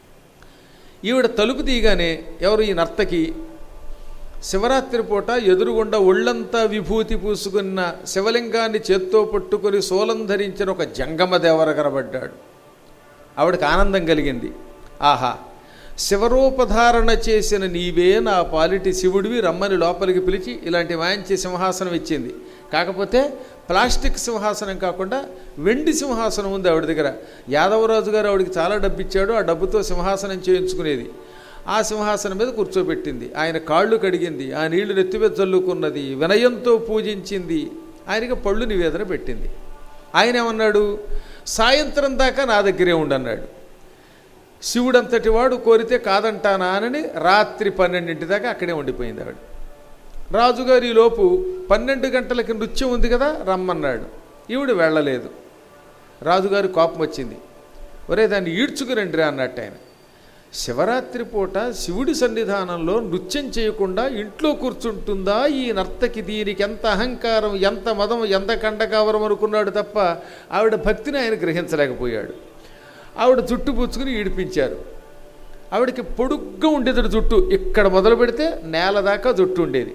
Speaker 2: ఈవిడ తలుపు తీయగానే ఎవరు ఈ నర్తకి శివరాత్రి పూట ఎదురుగుండా ఒళ్ళంతా విభూతి పూసుకున్న శివలింగాన్ని చేత్తో పట్టుకొని సోలం ధరించిన ఒక జంగమ దేవర కనబడ్డాడు ఆవిడకి ఆనందం కలిగింది ఆహా శివరూపధారణ చేసిన నీవే నా పాలిటి శివుడివి రమ్మని లోపలికి పిలిచి ఇలాంటి మంచి సింహాసనం ఇచ్చింది కాకపోతే ప్లాస్టిక్ సింహాసనం కాకుండా వెండి సింహాసనం ఉంది ఆవిడ దగ్గర యాదవరాజు గారు ఆవిడకి చాలా డబ్బు ఇచ్చాడు ఆ డబ్బుతో సింహాసనం చేయించుకునేది ఆ సింహాసనం మీద కూర్చోబెట్టింది ఆయన కాళ్ళు కడిగింది ఆ నీళ్లు నెత్తి మీద చల్లుకున్నది వినయంతో పూజించింది ఆయనకి పళ్ళు నివేదన పెట్టింది ఆయన ఏమన్నాడు సాయంత్రం దాకా నా దగ్గరే ఉండన్నాడు శివుడంతటి వాడు కోరితే కాదంటానా అని రాత్రి పన్నెండింటి దాకా అక్కడే ఉండిపోయింది ఆవిడ రాజుగారు ఈ లోపు పన్నెండు గంటలకి నృత్యం ఉంది కదా రమ్మన్నాడు ఈవిడ వెళ్ళలేదు రాజుగారి కోపం వచ్చింది ఒరే దాన్ని ఈడ్చుకురండి రా అన్నట్టు ఆయన శివరాత్రి పూట శివుడి సన్నిధానంలో నృత్యం చేయకుండా ఇంట్లో కూర్చుంటుందా ఈ నర్తకి దీనికి ఎంత అహంకారం ఎంత మదం ఎంత కండకావరం అనుకున్నాడు తప్ప ఆవిడ భక్తిని ఆయన గ్రహించలేకపోయాడు ఆవిడ జుట్టు పుచ్చుకుని ఈడిపించారు ఆవిడకి పొడుగ్గా ఉండేది జుట్టు ఇక్కడ మొదలు పెడితే నేల దాకా జుట్టు ఉండేది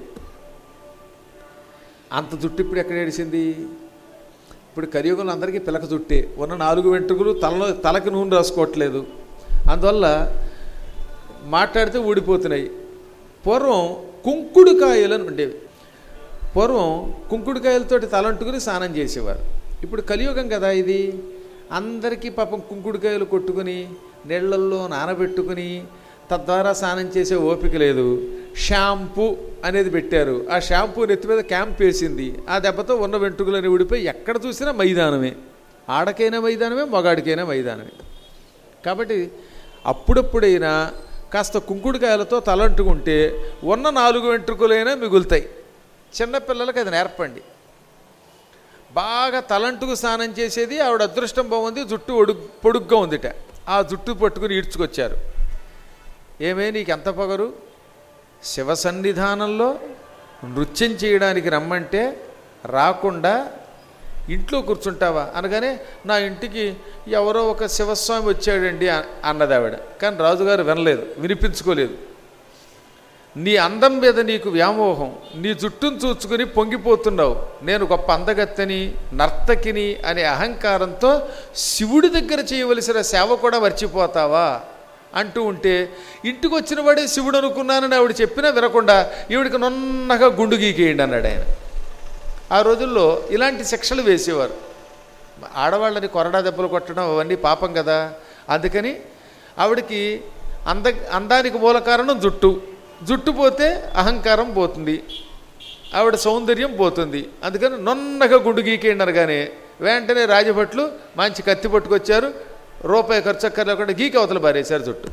Speaker 2: అంత జుట్టు ఇప్పుడు ఎక్కడ ఏడిసింది ఇప్పుడు కలియుగంలో అందరికీ పిలక జుట్టే ఉన్న నాలుగు వెంట్రుకలు తలలో తలకి నూనె రాసుకోవట్లేదు అందువల్ల మాట్లాడితే ఊడిపోతున్నాయి పూర్వం కుంకుడుకాయలు అని ఉండేవి పూర్వం కుంకుడుకాయలతోటి తలంటుకుని స్నానం చేసేవారు ఇప్పుడు కలియుగం కదా ఇది అందరికీ పాపం కుంకుడుకాయలు కొట్టుకుని నీళ్లల్లో నానబెట్టుకుని తద్వారా స్నానం చేసే ఓపిక లేదు షాంపూ అనేది పెట్టారు ఆ షాంపూ నెత్తి మీద క్యాంప్ వేసింది ఆ దెబ్బతో ఉన్న వెంట్రుకలని ఊడిపోయి ఎక్కడ చూసినా మైదానమే ఆడకైనా మైదానమే మగాడికైనా మైదానమే కాబట్టి అప్పుడప్పుడైనా కాస్త కుంకుడుకాయలతో తలంటుకుంటే ఉన్న నాలుగు వెంట్రుకలైనా మిగులుతాయి చిన్నపిల్లలకి అది నేర్పండి బాగా తలంటుకు స్నానం చేసేది ఆవిడ అదృష్టం బాగుంది జుట్టు ఒడు పొడుగ్గా ఉందిట ఆ జుట్టు పట్టుకుని ఈడ్చుకొచ్చారు ఏమే నీకు ఎంత పొగరు శివ సన్నిధానంలో నృత్యం చేయడానికి రమ్మంటే రాకుండా ఇంట్లో కూర్చుంటావా అనగానే నా ఇంటికి ఎవరో ఒక శివస్వామి వచ్చాడండి అ- అన్నది ఆవిడ కానీ రాజుగారు వినలేదు వినిపించుకోలేదు నీ అందం మీద నీకు వ్యామోహం నీ జుట్టును చూచుకుని పొంగిపోతున్నావు నేను గొప్ప అందగత్తెని నర్తకిని అనే అహంకారంతో శివుడి దగ్గర చేయవలసిన సేవ కూడా మర్చిపోతావా అంటూ ఉంటే ఇంటికి వచ్చిన వాడే శివుడు అనుకున్నానని ఆవిడ చెప్పినా వినకుండా ఈవిడికి నొన్నగా గుండు గీకేయండి అన్నాడు ఆయన ఆ రోజుల్లో ఇలాంటి శిక్షలు వేసేవారు ఆడవాళ్ళని కొరడా దెబ్బలు కొట్టడం అవన్నీ పాపం కదా అందుకని ఆవిడకి అంద అందానికి మూల కారణం జుట్టు జుట్టు పోతే అహంకారం పోతుంది ఆవిడ సౌందర్యం పోతుంది అందుకని నొన్నగా గుండు గీకేయండి అనగానే వెంటనే రాజభట్లు మంచి కత్తి పట్టుకొచ్చారు రూపాయి ఖర్చు అక్కర్లేకుండా గీకి అవతల బారేశారు చుట్టూ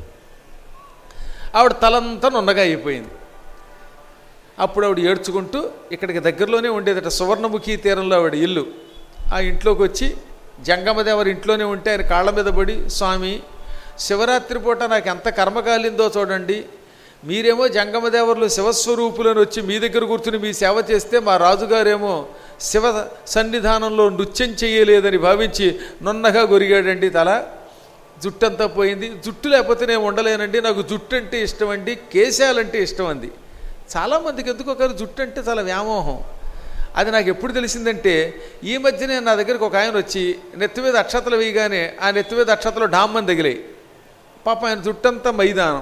Speaker 2: ఆవిడ తలంతా నున్నగా అయిపోయింది అప్పుడు ఆవిడ ఏడ్చుకుంటూ ఇక్కడికి దగ్గరలోనే ఉండేదట సువర్ణముఖి తీరంలో ఆవిడ ఇల్లు ఆ ఇంట్లోకి వచ్చి జంగమదేవరి ఇంట్లోనే ఉంటే ఆయన కాళ్ళ మీద పడి స్వామి శివరాత్రి పూట నాకు ఎంత కర్మ కాలిందో చూడండి మీరేమో జంగమదేవర్లు శివస్వరూపులను వచ్చి మీ దగ్గర కూర్చుని మీ సేవ చేస్తే మా రాజుగారేమో శివ సన్నిధానంలో నృత్యం చేయలేదని భావించి నున్నగా గొరిగాడండి తల జుట్టంతా పోయింది జుట్టు లేకపోతే నేను ఉండలేనండి నాకు జుట్టు అంటే ఇష్టం అండి కేశాలంటే ఇష్టం అంది చాలామందికి ఎందుకు ఒకరు జుట్టు అంటే చాలా వ్యామోహం అది నాకు ఎప్పుడు తెలిసిందంటే ఈ మధ్యనే నా దగ్గరికి ఒక ఆయన వచ్చి నెత్తి మీద అక్షతలు వేయగానే ఆ నెత్తి మీద అక్షతలు డామ్మని తగిలాయి పాప ఆయన జుట్టంతా మైదానం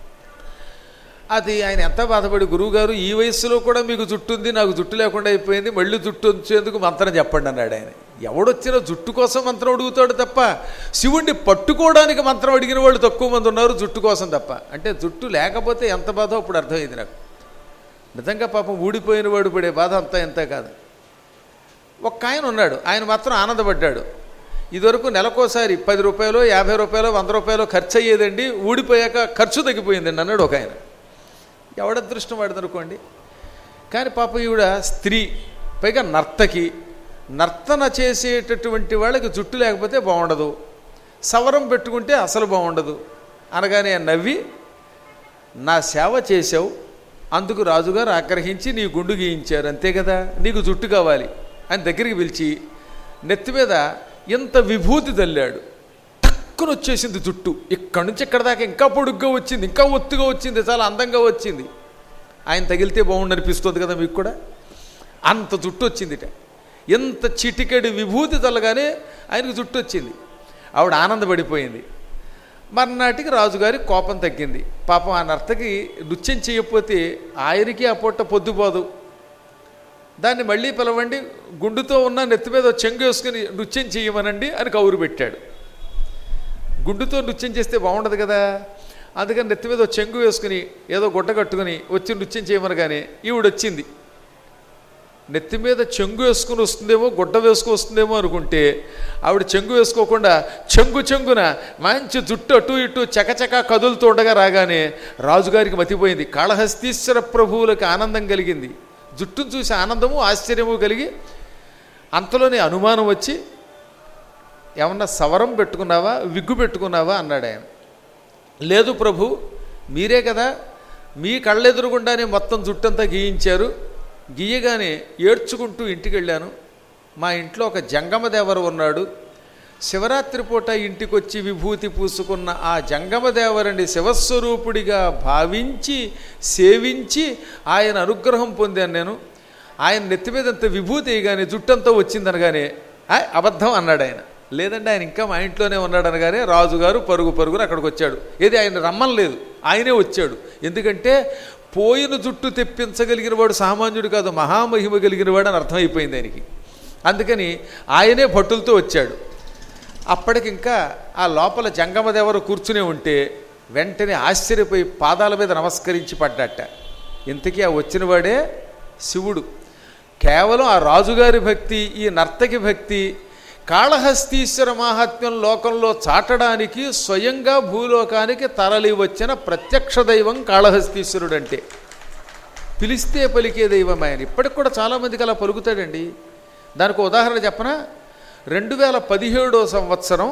Speaker 2: అది ఆయన ఎంత బాధపడి గురువుగారు ఈ వయస్సులో కూడా మీకు జుట్టు ఉంది నాకు జుట్టు లేకుండా అయిపోయింది మళ్ళీ జుట్టు వచ్చేందుకు మంత్రం చెప్పండి అన్నాడు ఆయన ఎవడొచ్చినా జుట్టు కోసం మంత్రం అడుగుతాడు తప్ప శివుణ్ణి పట్టుకోవడానికి మంత్రం అడిగిన వాళ్ళు తక్కువ మంది ఉన్నారు జుట్టు కోసం తప్ప అంటే జుట్టు లేకపోతే ఎంత బాధో అప్పుడు అర్థమైంది నాకు నిజంగా పాపం ఊడిపోయిన వాడు పడే బాధ అంతా ఎంత కాదు ఒక్క ఆయన ఉన్నాడు ఆయన మాత్రం ఆనందపడ్డాడు ఇదివరకు నెలకోసారి పది రూపాయలు యాభై రూపాయలు వంద రూపాయలు ఖర్చు అయ్యేదండి ఊడిపోయాక ఖర్చు తగ్గిపోయిందండి అన్నాడు ఒక ఆయన ఎవడదృష్టం వాడదనుకోండి కానీ పాప ఈవిడ స్త్రీ పైగా నర్తకి నర్తన చేసేటటువంటి వాళ్ళకి జుట్టు లేకపోతే బాగుండదు సవరం పెట్టుకుంటే అసలు బాగుండదు అనగానే నవ్వి నా సేవ చేసావు అందుకు రాజుగారు ఆగ్రహించి నీ గుండు గీయించారు అంతే కదా నీకు జుట్టు కావాలి అని దగ్గరికి పిలిచి నెత్తి మీద ఇంత విభూతి తల్లాడు టక్కున వచ్చేసింది జుట్టు ఇక్కడి నుంచి ఇక్కడ దాకా ఇంకా పొడుగ్గా వచ్చింది ఇంకా ఒత్తుగా వచ్చింది చాలా అందంగా వచ్చింది ఆయన తగిలితే బాగుండు అనిపిస్తుంది కదా మీకు కూడా అంత జుట్టు వచ్చిందిట ఎంత చిటికెడి విభూతి తల్లగానే ఆయనకు జుట్టు వచ్చింది ఆవిడ ఆనందపడిపోయింది మర్నాటికి రాజుగారి కోపం తగ్గింది పాపం ఆ నర్తకి నృత్యం చేయకపోతే ఆయనకి ఆ పొట్ట పొద్దుపోదు దాన్ని మళ్ళీ పిలవండి గుండుతో ఉన్న నెత్తి మీద ఓ చెంగు వేసుకుని నృత్యం చేయమనండి అని కౌరు పెట్టాడు గుండుతో నృత్యం చేస్తే బాగుండదు కదా అందుకని నెత్తి మీద ఓ చెంగు వేసుకుని ఏదో గుడ్డ కట్టుకుని వచ్చి నృత్యం చేయమనగానే ఈవిడ వచ్చింది నెత్తి మీద చెంగు వేసుకుని వస్తుందేమో గుడ్డ వేసుకుని వస్తుందేమో అనుకుంటే ఆవిడ చెంగు వేసుకోకుండా చెంగు చెంగున మంచి జుట్టు అటు ఇటు చకచక కదులుతూ ఉండగా రాగానే రాజుగారికి మతిపోయింది కాళహస్తీశ్వర ప్రభువులకు ఆనందం కలిగింది జుట్టును చూసి ఆనందము ఆశ్చర్యము కలిగి అంతలోనే అనుమానం వచ్చి ఏమన్నా సవరం పెట్టుకున్నావా విగ్గు పెట్టుకున్నావా అన్నాడు ఆయన లేదు ప్రభు మీరే కదా మీ కళ్ళెదురుగుండానే మొత్తం జుట్టంతా గీయించారు గీయగానే ఏడ్చుకుంటూ ఇంటికి వెళ్ళాను మా ఇంట్లో ఒక జంగమదేవరు ఉన్నాడు శివరాత్రి పూట ఇంటికొచ్చి విభూతి పూసుకున్న ఆ జంగమదేవరుని శివస్వరూపుడిగా భావించి సేవించి ఆయన అనుగ్రహం పొందాను నేను ఆయన నెత్తి మీద అంత విభూతి వేయగానే జుట్టంతా వచ్చిందనగానే "ఆయ్, అబద్ధం అన్నాడు ఆయన లేదండి ఆయన ఇంకా మా ఇంట్లోనే ఉన్నాడు అనగానే రాజుగారు పరుగు పరుగున అక్కడికి వచ్చాడు ఏది ఆయన రమ్మనలేదు ఆయనే వచ్చాడు ఎందుకంటే పోయిన జుట్టు తెప్పించగలిగిన వాడు సామాన్యుడు కాదు మహామహిమ కలిగిన వాడు అని అర్థమైపోయింది ఆయనకి అందుకని ఆయనే భట్టులతో వచ్చాడు అప్పటికింకా ఆ లోపల జంగమదేవరు కూర్చునే ఉంటే వెంటనే ఆశ్చర్యపోయి పాదాల మీద నమస్కరించి పడ్డట ఇంతకీ ఆ వచ్చినవాడే శివుడు కేవలం ఆ రాజుగారి భక్తి ఈ నర్తకి భక్తి కాళహస్తీశ్వర మాహాత్మ్యం లోకంలో చాటడానికి స్వయంగా భూలోకానికి తరలి వచ్చిన ప్రత్యక్ష దైవం కాళహస్తీశ్వరుడు అంటే పిలిస్తే పలికే దైవం ఆయన ఇప్పటికి కూడా చాలామందికి అలా పలుకుతాడండి దానికి ఒక ఉదాహరణ చెప్పనా రెండు వేల పదిహేడో సంవత్సరం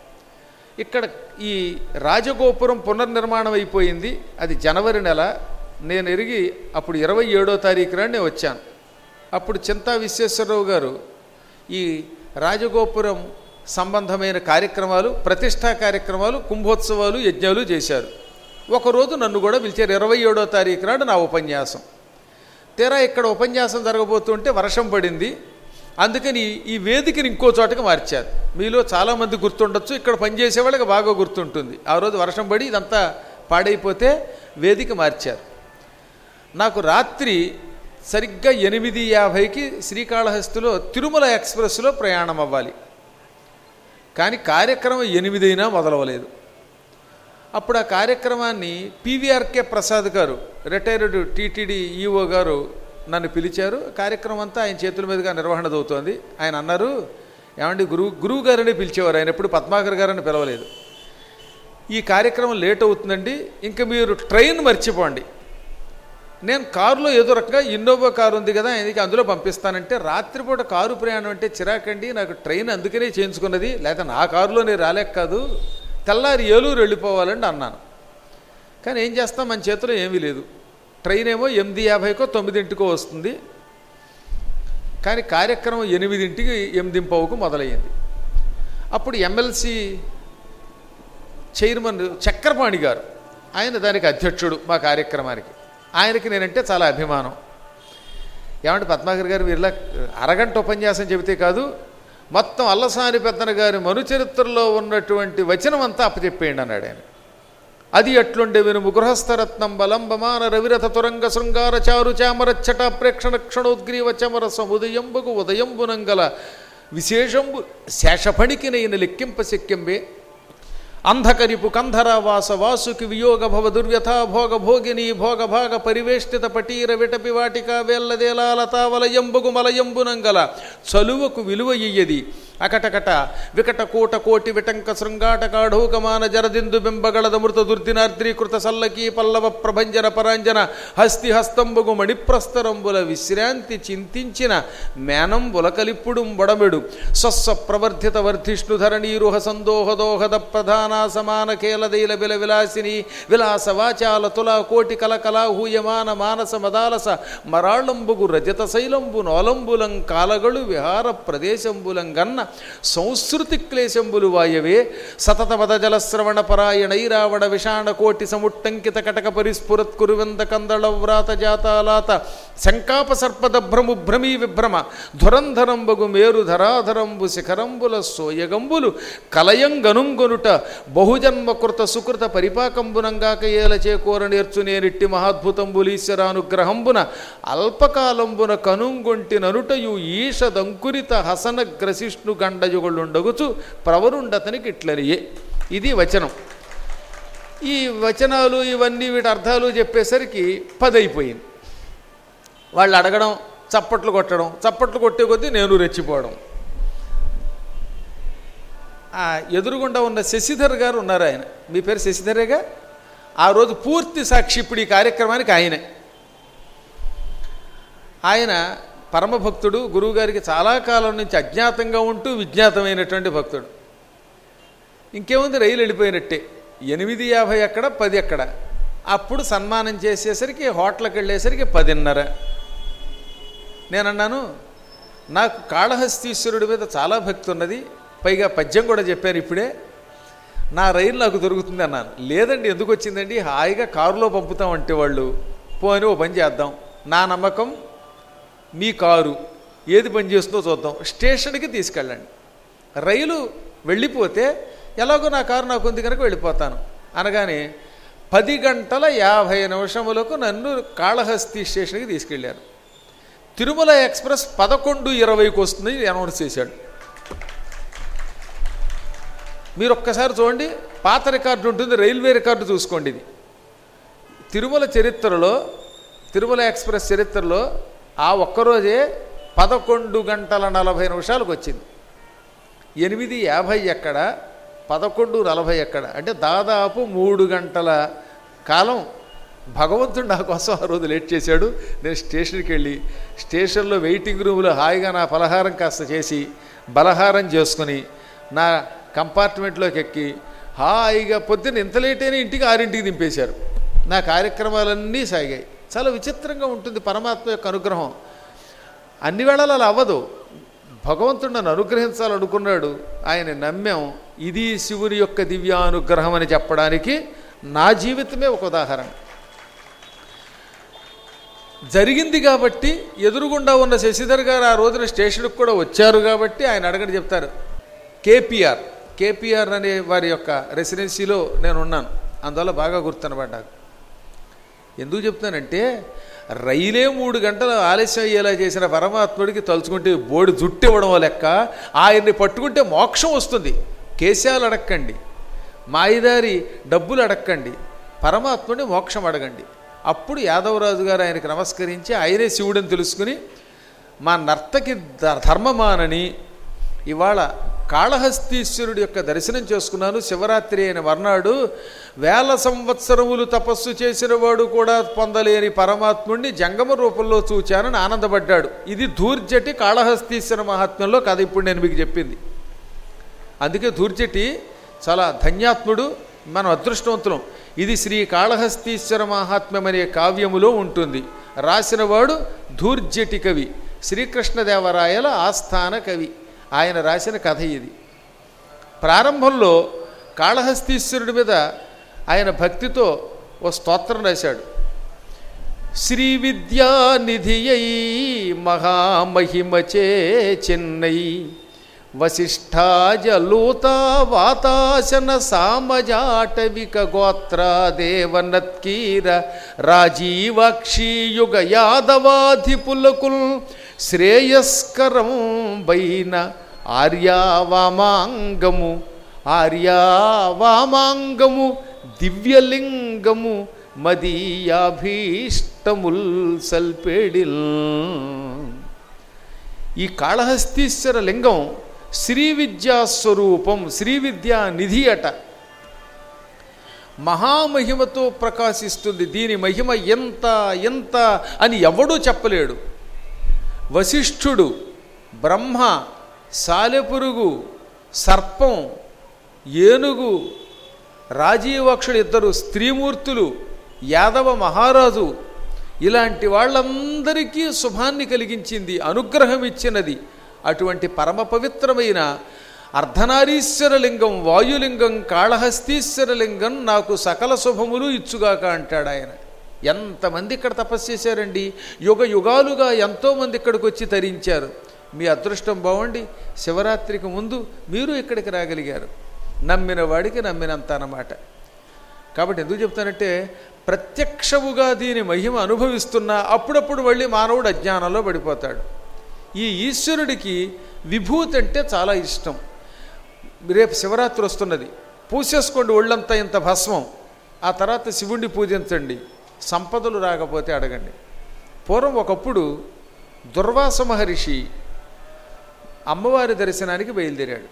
Speaker 2: ఇక్కడ ఈ రాజగోపురం పునర్నిర్మాణం అయిపోయింది అది జనవరి నెల నేను ఎరిగి అప్పుడు ఇరవై ఏడో తారీఖు నాడు నేను వచ్చాను అప్పుడు చింతా విశ్వేశ్వరరావు గారు ఈ రాజగోపురం సంబంధమైన కార్యక్రమాలు ప్రతిష్టా కార్యక్రమాలు కుంభోత్సవాలు యజ్ఞాలు చేశారు ఒకరోజు నన్ను కూడా పిలిచారు ఇరవై ఏడో తారీఖు నాడు నా ఉపన్యాసం తీరా ఇక్కడ ఉపన్యాసం జరగబోతుంటే వర్షం పడింది అందుకని ఈ వేదికని ఇంకో చోటకి మార్చారు మీలో చాలామంది గుర్తుండొచ్చు ఇక్కడ పనిచేసే వాళ్ళకి బాగా గుర్తుంటుంది ఆ రోజు వర్షం పడి ఇదంతా పాడైపోతే వేదిక మార్చారు నాకు రాత్రి సరిగ్గా ఎనిమిది యాభైకి శ్రీకాళహస్తిలో తిరుమల ఎక్స్ప్రెస్లో ప్రయాణం అవ్వాలి కానీ కార్యక్రమం ఎనిమిదైనా మొదలవలేదు అప్పుడు ఆ కార్యక్రమాన్ని పీవీఆర్కే ప్రసాద్ గారు రిటైర్డ్ టీటీడీ ఈఓ గారు నన్ను పిలిచారు కార్యక్రమం అంతా ఆయన చేతుల మీదుగా నిర్వహణ అవుతోంది ఆయన అన్నారు ఏమండి గురువు గురువు గారని పిలిచేవారు ఆయన ఎప్పుడు పద్మాకర్ గారని పిలవలేదు ఈ కార్యక్రమం లేట్ అవుతుందండి ఇంకా మీరు ట్రైన్ మర్చిపోండి నేను కారులో ఏదో రకంగా ఇన్నోవా కారు ఉంది కదా ఆయనకి అందులో పంపిస్తానంటే రాత్రిపూట కారు ప్రయాణం అంటే చిరాకండి నాకు ట్రైన్ అందుకనే చేయించుకున్నది లేకపోతే నా కారులో నేను రాలేక కాదు తెల్లారి ఏలూరు వెళ్ళిపోవాలండి అన్నాను కానీ ఏం చేస్తాం మన చేతిలో ఏమీ లేదు ట్రైన్ ఏమో ఎనిమిది యాభైకో తొమ్మిదింటికో వస్తుంది కానీ కార్యక్రమం ఎనిమిదింటికి ఎనిమిదింపవుకు మొదలయ్యింది అప్పుడు ఎమ్మెల్సీ చైర్మన్ చక్రపాణి గారు ఆయన దానికి అధ్యక్షుడు మా కార్యక్రమానికి ఆయనకి నేనంటే చాలా అభిమానం ఏమంటే పద్మాకర్ గారు వీరిలా అరగంట ఉపన్యాసం చెబితే కాదు మొత్తం అల్లసాని పెద్దన గారి మనుచరిత్రలో ఉన్నటువంటి వచనం అంతా అప్పచెప్పేయండి అన్నాడు ఆయన అది అట్లుండే వినుము గృహస్థరత్నం బలంబమాన రవిరథ తురంగ శృంగార చారు చామర చట ప్రేక్షణ క్షణోద్గ్రీవ చమర సముదయంబుకు ఉదయంబునంగల విశేషంబు శేషపణికి నైన లెక్కింప శక్యంబే అంధకరిపు కంధర వాస వాసుకి వియోగ భవ దుర్వ్యథా భోగ భోగిని భోగ భాగ పరివేష్టిత పటీర విటపి వాటిక వేల్లదేలాలతావలయంబుగు మలయంబునంగల చలువకు విలువ ఇయ్యది అకటకట వికట కూట కోటి విటంక శృంగాట కాఢౌకమాన జరదిందు బింబగళద మృత దుర్దినార్ద్రీకృత సల్లకీ పల్లవ ప్రభంజన పరాంజన హస్తి హస్తంబుగు మణిప్రస్తరంబుల విశ్రాంతి చింతించిన మేనంబుల కలిప్పుడు బొడమెడు స్వస్వ ప్రవర్ధిత వర్ధిష్ణు ధరణీరుహ సందోహదోహద ప్రధాన సమాన కేలదైల విల విలాసిని విలాస వాచాల తుల కోటి కలకల హూయమాన మానస మదాలస మరాళంబుగు రజత శైలంబు నోలంబులం కాలగడు విహార ప్రదేశంబులం గన్న సంస్కృతి క్లేశంబులు వాయవే సతత పద జలశ్రవణ పరాయణైరావణ విషాణ కోటి సముట్టంకిత కటక పరిస్ఫురత్ కురువింద కందళ వ్రాత జాతాలాత శంకాప సర్పద భ్రము భ్రమీ విభ్రమ ధురంధరంబగు మేరు ధరాధరంబు శిఖరంబుల సోయగంబులు కలయంగనుంగొనుట బహుజన్మ కృత సుకృత పరిపాకంబునంగాక ఏల చేకూర నేర్చు నేనిట్టి మహాద్భుతంబులీశ్వరానుగ్రహంబున అల్పకాలంబున కనుంగొంటి ననుటయు ఈషదంకురిత హసన గ్రసిష్ణు గండయుగులుండగుచు ప్రవరుండతనికి ఇట్లనియే ఇది వచనం ఈ వచనాలు ఇవన్నీ వీటి అర్థాలు చెప్పేసరికి పది అయిపోయింది వాళ్ళు అడగడం చప్పట్లు కొట్టడం చప్పట్లు కొట్టే కొద్దీ నేను రెచ్చిపోవడం ఆ ఎదురుగుండా ఉన్న శశిధర్ గారు ఉన్నారు ఆయన మీ పేరు శశిధరేగా ఆ రోజు పూర్తి సాక్షి ఇప్పుడు ఈ కార్యక్రమానికి ఆయనే ఆయన పరమభక్తుడు గురువుగారికి చాలా కాలం నుంచి అజ్ఞాతంగా ఉంటూ విజ్ఞాతమైనటువంటి భక్తుడు ఇంకేముంది రైలు వెళ్ళిపోయినట్టే ఎనిమిది యాభై ఎక్కడ పది ఎక్కడ అప్పుడు సన్మానం చేసేసరికి హోటల్కి వెళ్ళేసరికి పదిన్నర నేనన్నాను నాకు కాళహస్తీశ్వరుడి మీద చాలా భక్తి ఉన్నది పైగా పద్యం కూడా చెప్పారు ఇప్పుడే నా రైలు నాకు దొరుకుతుంది అన్నాను లేదండి ఎందుకు వచ్చిందండి హాయిగా కారులో పంపుతామంటే వాళ్ళు పోని ఓ పని చేద్దాం నా నమ్మకం మీ కారు ఏది పని చేస్తుందో చూద్దాం స్టేషన్కి తీసుకెళ్ళండి రైలు వెళ్ళిపోతే ఎలాగో నా కారు నాకు ఉంది కనుక వెళ్ళిపోతాను అనగానే పది గంటల యాభై నిమిషములకు నన్ను కాళహస్తి స్టేషన్కి తీసుకెళ్ళారు తిరుమల ఎక్స్ప్రెస్ పదకొండు ఇరవైకి వస్తుంది అనౌన్స్ చేశాడు మీరు ఒక్కసారి చూడండి పాత రికార్డు ఉంటుంది రైల్వే రికార్డు చూసుకోండి ఇది తిరుమల చరిత్రలో తిరుమల ఎక్స్ప్రెస్ చరిత్రలో ఆ ఒక్కరోజే పదకొండు గంటల నలభై నిమిషాలకు వచ్చింది ఎనిమిది యాభై ఎక్కడ పదకొండు నలభై ఎక్కడ అంటే దాదాపు మూడు గంటల కాలం భగవంతుడు నా కోసం ఆ రోజు లేట్ చేశాడు నేను స్టేషన్కి వెళ్ళి స్టేషన్లో వెయిటింగ్ రూమ్లో హాయిగా నా పలహారం కాస్త చేసి బలహారం చేసుకుని నా కంపార్ట్మెంట్లోకి ఎక్కి హాయిగా పొద్దున్న ఇంత లేట్ అయినా ఇంటికి ఆరింటికి దింపేశారు నా కార్యక్రమాలన్నీ సాగాయి చాలా విచిత్రంగా ఉంటుంది పరమాత్మ యొక్క అనుగ్రహం అన్ని వేళలు అలా అవ్వదు భగవంతుడు నన్ను అనుగ్రహించాలనుకున్నాడు ఆయన నమ్మాం ఇది శివుని యొక్క దివ్యానుగ్రహం అని చెప్పడానికి నా జీవితమే ఒక ఉదాహరణ జరిగింది కాబట్టి ఎదురుగుండా ఉన్న శశిధర్ గారు ఆ రోజున స్టేషన్కి కూడా వచ్చారు కాబట్టి ఆయన అడగని చెప్తారు కేపీఆర్ కేపీఆర్ అనే వారి యొక్క రెసిడెన్సీలో నేను ఉన్నాను అందువల్ల బాగా గుర్తునబడ్డాను ఎందుకు చెప్తానంటే రైలే మూడు గంటలు ఆలస్యం అయ్యేలా చేసిన పరమాత్ముడికి తలుచుకుంటే బోడి జుట్టు ఇవ్వడం లెక్క ఆయన్ని పట్టుకుంటే మోక్షం వస్తుంది కేశాలు అడక్కండి మాయిదారి డబ్బులు అడక్కండి పరమాత్ముడిని మోక్షం అడగండి అప్పుడు యాదవరాజు గారు ఆయనకి నమస్కరించి ఆయనే శివుడని తెలుసుకుని మా నర్తకి ధ- ధర్మమానని ఇవాళ కాళహస్తీశ్వరుడి యొక్క దర్శనం చేసుకున్నాను శివరాత్రి అయిన మర్నాడు వేల సంవత్సరములు తపస్సు చేసిన వాడు కూడా పొందలేని పరమాత్ముడిని జంగమ రూపంలో చూచానని ఆనందపడ్డాడు ఇది ధూర్జటి కాళహస్తీశ్వర మహాత్మ్యంలో కథ ఇప్పుడు నేను మీకు చెప్పింది అందుకే ధూర్జటి చాలా ధన్యాత్ముడు మనం అదృష్టవంతులం ఇది శ్రీ కాళహస్తీశ్వర మహాత్మ్యం అనే కావ్యములో ఉంటుంది రాసినవాడు ధూర్జటి కవి శ్రీకృష్ణదేవరాయల ఆస్థాన కవి ఆయన రాసిన కథ ఇది ప్రారంభంలో కాళహస్తీశ్వరుడి మీద ఆయన భక్తితో ఓ స్తోత్రం రాశాడు శ్రీ విద్యానిధియై మహామహిమచే చెన్నై వశిష్ఠాజలూత వాతాశన సామజాటవిక గోత్ర దేవనత్కీర రాజీవాక్షీయుగ యాదవాధిపులకుల్ శ్రేయస్కరం బైన ఆర్యావామాంగము ఆర్యావామాంగము దివ్యలింగము మదీయాభీష్టముల్ సల్పేడిల్ ఈ కాళహస్తీశ్వర లింగం శ్రీ విద్యా స్వరూపం శ్రీ విద్యా నిధి అట మహామహిమతో ప్రకాశిస్తుంది దీని మహిమ ఎంత ఎంత అని ఎవడూ చెప్పలేడు వశిష్ఠుడు బ్రహ్మ సాలెపురుగు సర్పం ఏనుగు రాజీవక్షుడు ఇద్దరు స్త్రీమూర్తులు యాదవ మహారాజు ఇలాంటి వాళ్ళందరికీ శుభాన్ని కలిగించింది అనుగ్రహం ఇచ్చినది అటువంటి పరమ పవిత్రమైన అర్ధనారీశ్వర లింగం వాయులింగం కాళహస్తీశ్వర లింగం నాకు సకల శుభములు ఇచ్చుగాక అంటాడు ఆయన ఎంతమంది ఇక్కడ తపస్సు చేశారండి యుగ యుగాలుగా ఎంతోమంది ఇక్కడికి వచ్చి తరించారు మీ అదృష్టం బాగుండి శివరాత్రికి ముందు మీరు ఇక్కడికి రాగలిగారు నమ్మిన వాడికి నమ్మినంత అన్నమాట కాబట్టి ఎందుకు చెప్తానంటే ప్రత్యక్షముగా దీని మహిమ అనుభవిస్తున్నా అప్పుడప్పుడు మళ్ళీ మానవుడు అజ్ఞానంలో పడిపోతాడు ఈ ఈశ్వరుడికి విభూతి అంటే చాలా ఇష్టం రేపు శివరాత్రి వస్తున్నది పూసేసుకోండి ఒళ్ళంతా ఇంత భస్మం ఆ తర్వాత శివుణ్ణి పూజించండి సంపదలు రాకపోతే అడగండి పూర్వం ఒకప్పుడు దుర్వాస మహర్షి అమ్మవారి దర్శనానికి బయలుదేరాడు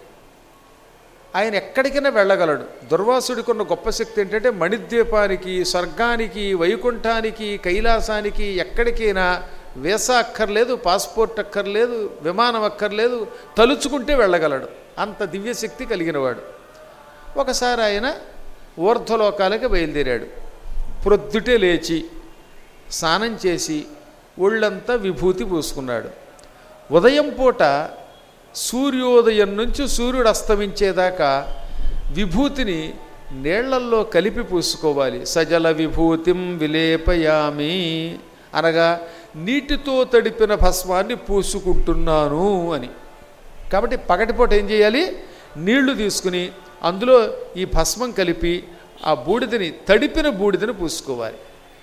Speaker 2: ఆయన ఎక్కడికైనా వెళ్ళగలడు దుర్వాసుడికి ఉన్న గొప్ప శక్తి ఏంటంటే మణిద్వీపానికి స్వర్గానికి వైకుంఠానికి కైలాసానికి ఎక్కడికైనా వీసా అక్కర్లేదు పాస్పోర్ట్ అక్కర్లేదు విమానం అక్కర్లేదు తలుచుకుంటే వెళ్ళగలడు అంత దివ్యశక్తి కలిగినవాడు ఒకసారి ఆయన ఊర్ధ్వలోకాలకి బయలుదేరాడు ప్రొద్దుటే లేచి స్నానం చేసి ఒళ్ళంతా విభూతి పూసుకున్నాడు ఉదయం పూట సూర్యోదయం నుంచి సూర్యుడు అస్తమించేదాకా విభూతిని నీళ్లల్లో కలిపి పూసుకోవాలి సజల విభూతిం విలేపయామి అనగా నీటితో తడిపిన భస్మాన్ని పూసుకుంటున్నాను అని కాబట్టి పగటిపూట ఏం చేయాలి నీళ్లు తీసుకుని అందులో ఈ భస్మం కలిపి ఆ బూడిదని తడిపిన బూడిదని పూసుకోవాలి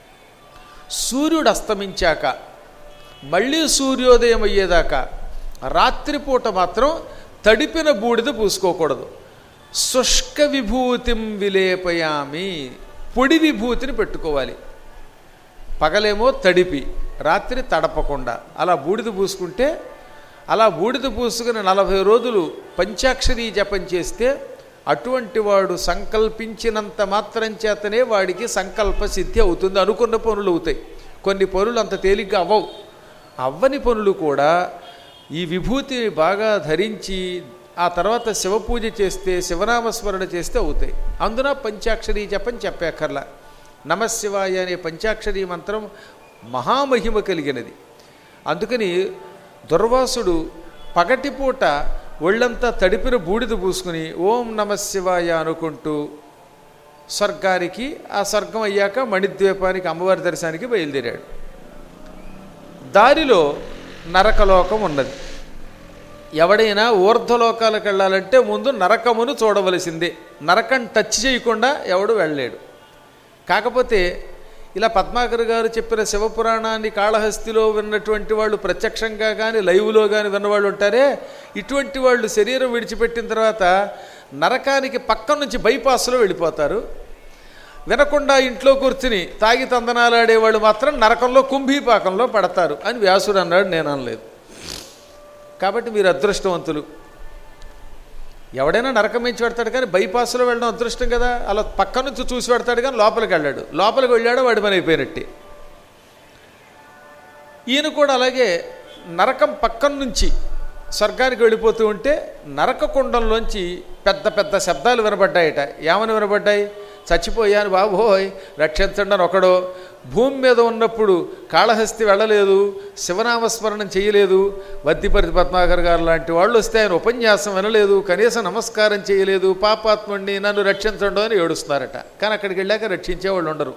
Speaker 2: సూర్యుడు అస్తమించాక మళ్ళీ సూర్యోదయం అయ్యేదాకా రాత్రిపూట మాత్రం తడిపిన బూడిద పూసుకోకూడదు శుష్క విభూతిం విలేపయామి పొడి విభూతిని పెట్టుకోవాలి పగలేమో తడిపి రాత్రి తడపకుండా అలా బూడిద పూసుకుంటే అలా బూడిద పూసుకుని నలభై రోజులు పంచాక్షరీ జపం చేస్తే అటువంటి వాడు సంకల్పించినంత మాత్రం చేతనే వాడికి సంకల్ప సిద్ధి అవుతుంది అనుకున్న పనులు అవుతాయి కొన్ని పనులు అంత తేలిగ్గా అవ్వవు అవ్వని పనులు కూడా ఈ విభూతిని బాగా ధరించి ఆ తర్వాత శివపూజ చేస్తే శివనామస్మరణ చేస్తే అవుతాయి అందున పంచాక్షరీ జపం చెప్పేక్కర్లా నమశివాయ అనే పంచాక్షరీ మంత్రం మహామహిమ కలిగినది అందుకని దుర్వాసుడు పగటిపూట ఒళ్ళంతా తడిపిన బూడిద పూసుకుని ఓం నమశివాయ అనుకుంటూ స్వర్గానికి ఆ స్వర్గం అయ్యాక మణిద్వీపానికి అమ్మవారి దర్శనానికి బయలుదేరాడు దారిలో నరకలోకం ఉన్నది ఎవడైనా ఊర్ధ్వలోకాలకు వెళ్ళాలంటే ముందు నరకమును చూడవలసిందే నరకం టచ్ చేయకుండా ఎవడు వెళ్ళలేడు కాకపోతే ఇలా పద్మాకర్ గారు చెప్పిన శివపురాణాన్ని కాళహస్తిలో విన్నటువంటి వాళ్ళు ప్రత్యక్షంగా కానీ లైవ్లో కానీ విన్నవాళ్ళు ఉంటారే ఇటువంటి వాళ్ళు శరీరం విడిచిపెట్టిన తర్వాత నరకానికి పక్క నుంచి బైపాస్లో వెళ్ళిపోతారు వినకుండా ఇంట్లో కూర్చుని తాగి తందనాలాడేవాళ్ళు మాత్రం నరకంలో కుంభీపాకంలో పడతారు అని వ్యాసుడు అన్నాడు నేను అనలేదు కాబట్టి మీరు అదృష్టవంతులు ఎవడైనా నరకం మించి పెడతాడు కానీ బైపాస్లో వెళ్ళడం అదృష్టం కదా అలా పక్క నుంచి చూసి పెడతాడు కానీ లోపలికి వెళ్ళాడు లోపలికి వెళ్ళాడు వాడి పని అయిపోయినట్టే ఈయన కూడా అలాగే నరకం పక్కన నుంచి స్వర్గానికి వెళ్ళిపోతూ ఉంటే నరక కుండంలోంచి పెద్ద పెద్ద శబ్దాలు వినబడ్డాయట ఏమని వినబడ్డాయి చచ్చిపోయాను బాబోయ్ రక్షించండి అని ఒకడో భూమి మీద ఉన్నప్పుడు కాళహస్తి వెళ్ళలేదు శివనామస్మరణం చేయలేదు వద్దిపరితి పద్మాకర్ గారు లాంటి వాళ్ళు వస్తే ఆయన ఉపన్యాసం వినలేదు కనీసం నమస్కారం చేయలేదు పాపాత్ముడిని నన్ను రక్షించండు అని ఏడుస్తున్నారట కానీ అక్కడికి వెళ్ళాక రక్షించే వాళ్ళు ఉండరు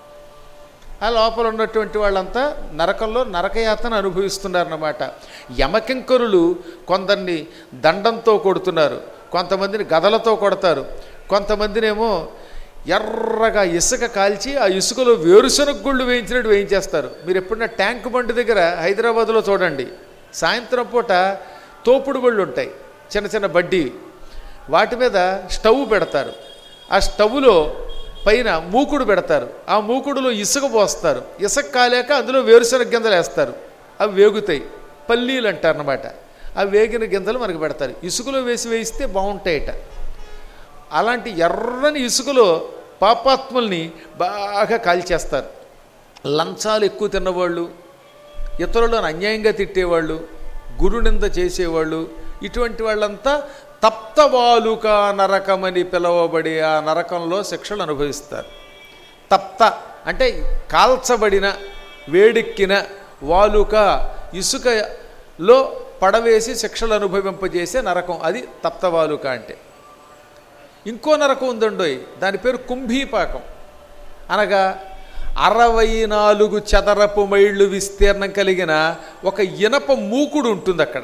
Speaker 2: ఆ లోపల ఉన్నటువంటి వాళ్ళంతా నరకంలో నరకయాతన అనుభవిస్తున్నారన్నమాట యమకింకరులు కొందరిని దండంతో కొడుతున్నారు కొంతమందిని గదలతో కొడతారు కొంతమందినేమో ఎర్రగా ఇసుక కాల్చి ఆ ఇసుకలో వేరుశనగ గుళ్ళు వేయించినట్టు వేయించేస్తారు మీరు ఎప్పుడన్నా ట్యాంక్ బండి దగ్గర హైదరాబాద్లో చూడండి సాయంత్రం పూట తోపుడు బళ్ళు ఉంటాయి చిన్న చిన్న బడ్డీ వాటి మీద స్టవ్ పెడతారు ఆ స్టవ్లో పైన మూకుడు పెడతారు ఆ మూకుడులో ఇసుక పోస్తారు ఇసుక కాలేక అందులో వేరుశనగ గింజలు వేస్తారు అవి వేగుతాయి పల్లీలు అంటారనమాట ఆ వేగిన గింజలు మనకు పెడతారు ఇసుకలో వేసి వేయిస్తే బాగుంటాయట అలాంటి ఎర్రని ఇసుకలో పాపాత్ముల్ని బాగా కాల్చేస్తారు లంచాలు ఎక్కువ తిన్నవాళ్ళు ఇతరులను అన్యాయంగా తిట్టేవాళ్ళు గురునింద చేసేవాళ్ళు ఇటువంటి వాళ్ళంతా తప్తవాలుక నరకమని పిలువబడే ఆ నరకంలో శిక్షలు అనుభవిస్తారు తప్త అంటే కాల్చబడిన వేడెక్కిన వాలుక ఇసుకలో పడవేసి శిక్షలు అనుభవింపజేసే నరకం అది తప్తవాలుక అంటే ఇంకో నరకం ఉందండోయ్ దాని పేరు కుంభీపాకం అనగా అరవై నాలుగు చదరపు మైళ్ళు విస్తీర్ణం కలిగిన ఒక ఇనప మూకుడు ఉంటుంది అక్కడ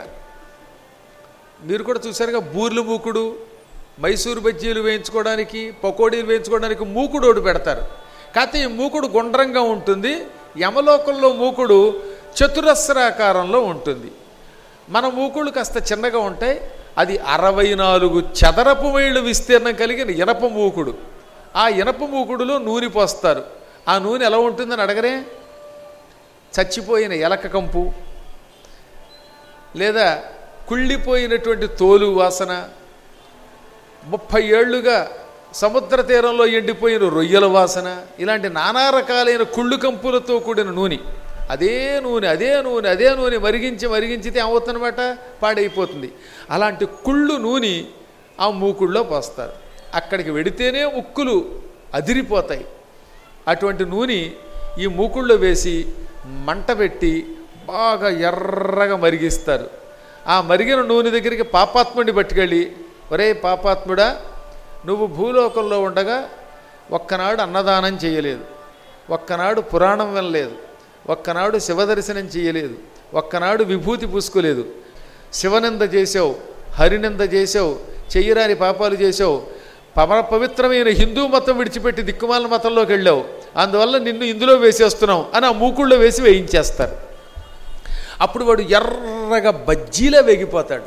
Speaker 2: మీరు కూడా చూసారుగా బూర్లు మూకుడు మైసూరు బజ్జీలు వేయించుకోవడానికి పకోడీలు వేయించుకోవడానికి మూకుడు ఒకటి పెడతారు కాకపోతే ఈ మూకుడు గుండ్రంగా ఉంటుంది యమలోకంలో మూకుడు చతురస్రాకారంలో ఉంటుంది మన మూకుళ్ళు కాస్త చిన్నగా ఉంటాయి అది అరవై నాలుగు చదరపు మైళ్ళు విస్తీర్ణం కలిగిన ఇనప మూకుడు ఆ ఇనప మూకుడులో నూనె పోస్తారు ఆ నూనె ఎలా ఉంటుందని అడగరే చచ్చిపోయిన ఎలక కంపు లేదా కుళ్ళిపోయినటువంటి తోలు వాసన ముప్పై ఏళ్లుగా సముద్ర తీరంలో ఎండిపోయిన రొయ్యల వాసన ఇలాంటి నానా రకాలైన కుళ్ళు కంపులతో కూడిన నూనె అదే నూనె అదే నూనె అదే నూనె మరిగించి మరిగించితే ఏమవుతుందన్నమాట పాడైపోతుంది అలాంటి కుళ్ళు నూనె ఆ మూకుళ్ళలో పోస్తారు అక్కడికి వెడితేనే ఉక్కులు అదిరిపోతాయి అటువంటి నూనె ఈ మూకుళ్ళో వేసి మంట పెట్టి బాగా ఎర్రగా మరిగిస్తారు ఆ మరిగిన నూనె దగ్గరికి పాపాత్ముడిని పట్టుకెళ్ళి ఒరే పాపాత్ముడా నువ్వు భూలోకంలో ఉండగా ఒక్కనాడు అన్నదానం చేయలేదు ఒక్కనాడు పురాణం వినలేదు ఒక్కనాడు శివదర్శనం చేయలేదు ఒక్కనాడు విభూతి పూసుకోలేదు శివనింద చేసావు హరినింద చేసావు చెయ్యరాని పాపాలు చేసావు పవ పవిత్రమైన హిందూ మతం విడిచిపెట్టి దిక్కుమాల మతంలోకి వెళ్ళావు అందువల్ల నిన్ను ఇందులో వేసేస్తున్నాం అని ఆ మూకుళ్ళో వేసి వేయించేస్తారు అప్పుడు వాడు ఎర్రగా బజ్జీలా వేగిపోతాడు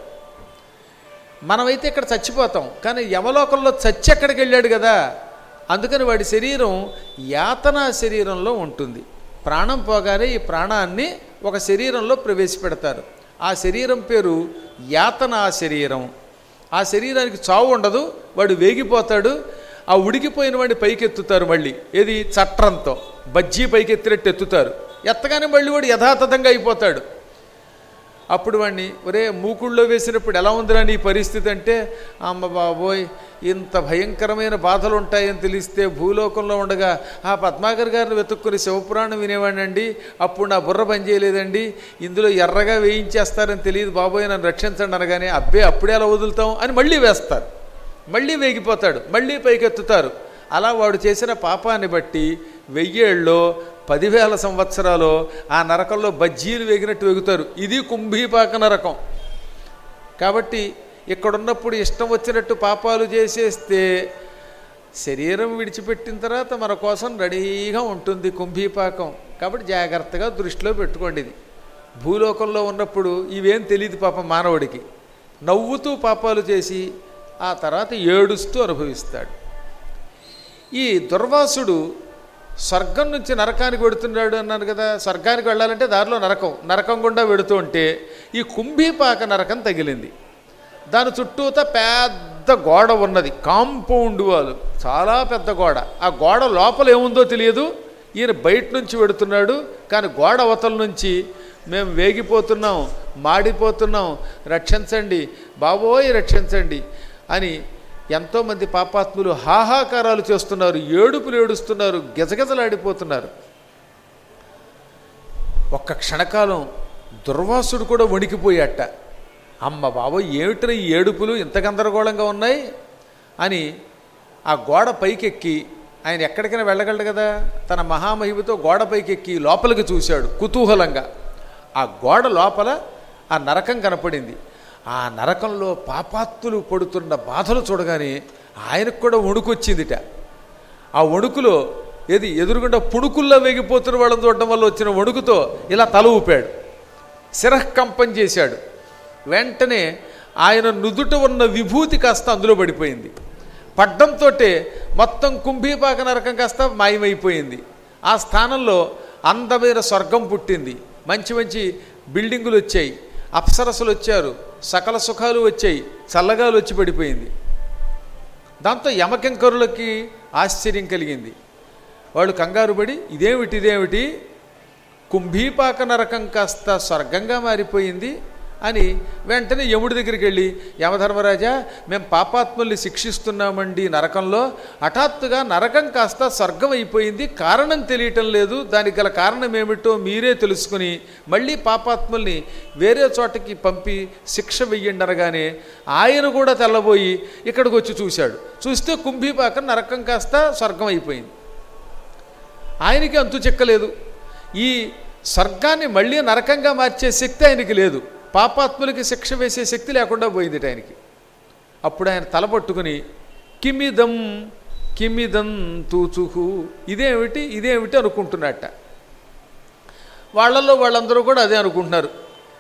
Speaker 2: మనమైతే ఇక్కడ చచ్చిపోతాం కానీ యమలోకంలో చచ్చి ఎక్కడికి వెళ్ళాడు కదా అందుకని వాడి శరీరం యాతనా శరీరంలో ఉంటుంది ప్రాణం పోగానే ఈ ప్రాణాన్ని ఒక శరీరంలో ప్రవేశపెడతారు ఆ శరీరం పేరు యాతనా శరీరం ఆ శరీరానికి చావు ఉండదు వాడు వేగిపోతాడు ఆ ఉడికిపోయిన వాడిని పైకెత్తుతారు మళ్ళీ ఏది చట్రంతో బజ్జీ పైకెత్తినట్టు ఎత్తుతారు ఎత్తగానే మళ్ళీ వాడు యథాతథంగా అయిపోతాడు అప్పుడు వాడిని ఒరే మూకుళ్ళో వేసినప్పుడు ఎలా ఉందిరా నీ పరిస్థితి అంటే అమ్మ బాబోయ్ ఇంత భయంకరమైన బాధలు ఉంటాయని తెలిస్తే భూలోకంలో ఉండగా ఆ పద్మాకర్ గారిని వెతుక్కుని శివపురాణం వినేవాడినండి అప్పుడు నా బుర్ర పనిచేయలేదండి ఇందులో ఎర్రగా వేయించేస్తారని తెలియదు బాబోయ్ నన్ను రక్షించండి అనగానే అబ్బే అప్పుడే ఎలా వదులుతాం అని మళ్ళీ వేస్తారు మళ్ళీ వేగిపోతాడు మళ్ళీ పైకెత్తుతారు అలా వాడు చేసిన పాపాన్ని బట్టి వెయ్యేళ్ళలో పదివేల సంవత్సరాలు ఆ నరకంలో బజ్జీలు వేగినట్టు వేగుతారు ఇది కుంభీపాక నరకం కాబట్టి ఇక్కడున్నప్పుడు ఇష్టం వచ్చినట్టు పాపాలు చేసేస్తే శరీరం విడిచిపెట్టిన తర్వాత మన కోసం రెడీగా ఉంటుంది కుంభీపాకం కాబట్టి జాగ్రత్తగా దృష్టిలో పెట్టుకోండి ఇది భూలోకంలో ఉన్నప్పుడు ఇవేం తెలియదు పాపం మానవుడికి నవ్వుతూ పాపాలు చేసి ఆ తర్వాత ఏడుస్తూ అనుభవిస్తాడు ఈ దుర్వాసుడు స్వర్గం నుంచి నరకానికి వెడుతున్నాడు అన్నాను కదా స్వర్గానికి వెళ్ళాలంటే దారిలో నరకం నరకం గుండా వెడుతూ ఉంటే ఈ కుంభీపాక నరకం తగిలింది దాని చుట్టూత పెద్ద గోడ ఉన్నది కాంపౌండ్ వాళ్ళు చాలా పెద్ద గోడ ఆ గోడ లోపల ఏముందో తెలియదు ఈయన బయట నుంచి వెడుతున్నాడు కానీ గోడ అవతల నుంచి మేము వేగిపోతున్నాం మాడిపోతున్నాం రక్షించండి బాబోయ్ రక్షించండి అని ఎంతోమంది పాపాత్ములు హాహాకారాలు చేస్తున్నారు ఏడుపులు ఏడుస్తున్నారు గజగజలాడిపోతున్నారు ఒక్క క్షణకాలం దుర్వాసుడు కూడా వణికిపోయాట అమ్మ బాబోయ్ ఏమిట్రా ఈ ఏడుపులు ఇంత గందరగోళంగా ఉన్నాయి అని ఆ గోడ పైకెక్కి ఆయన ఎక్కడికైనా వెళ్ళగలడు కదా తన మహామహిమతో గోడ పైకెక్కి లోపలికి చూశాడు కుతూహలంగా ఆ గోడ లోపల ఆ నరకం కనపడింది ఆ నరకంలో పాపాత్తులు పడుతున్న బాధలు చూడగానే ఆయనకు కూడా వణుకొచ్చిందిట ఆ వణుకులో ఏది ఎదురుగుండా పుణుకుల్లో వేగిపోతున్న వాళ్ళని చూడడం వల్ల వచ్చిన వణుకుతో ఇలా తల ఊపాడు శిరఃకంపం చేశాడు వెంటనే ఆయన నుదుట ఉన్న విభూతి కాస్త అందులో పడిపోయింది పడ్డంతో మొత్తం కుంభీపాక నరకం కాస్త మాయమైపోయింది ఆ స్థానంలో అందమైన స్వర్గం పుట్టింది మంచి మంచి బిల్డింగులు వచ్చాయి అప్సరసలు వచ్చారు సకల సుఖాలు వచ్చాయి చల్లగాలు వచ్చి పడిపోయింది దాంతో యమకింకరులకి ఆశ్చర్యం కలిగింది వాళ్ళు కంగారు పడి ఇదేమిటి ఇదేమిటి కుంభీపాక నరకం కాస్త స్వర్గంగా మారిపోయింది అని వెంటనే యముడి దగ్గరికి వెళ్ళి యమధర్మరాజా మేము పాపాత్ముల్ని శిక్షిస్తున్నామండి నరకంలో హఠాత్తుగా నరకం కాస్త స్వర్గం అయిపోయింది కారణం తెలియటం లేదు దానికి గల కారణం ఏమిటో మీరే తెలుసుకుని మళ్ళీ పాపాత్ముల్ని వేరే చోటకి పంపి శిక్ష వెయ్యండి అనగానే ఆయన కూడా తెల్లబోయి ఇక్కడికి వచ్చి చూశాడు చూస్తే కుంభీపాక నరకం కాస్త స్వర్గం అయిపోయింది ఆయనకి అంతు చిక్కలేదు ఈ స్వర్గాన్ని మళ్ళీ నరకంగా మార్చే శక్తి ఆయనకి లేదు పాపాత్ములకి శిక్ష వేసే శక్తి లేకుండా పోయింది ఆయనకి అప్పుడు ఆయన తల పట్టుకుని కిమిదం కిమిదం తూచుహు ఇదేమిటి ఇదేమిటి అనుకుంటున్నట్ట వాళ్ళల్లో వాళ్ళందరూ కూడా అదే అనుకుంటున్నారు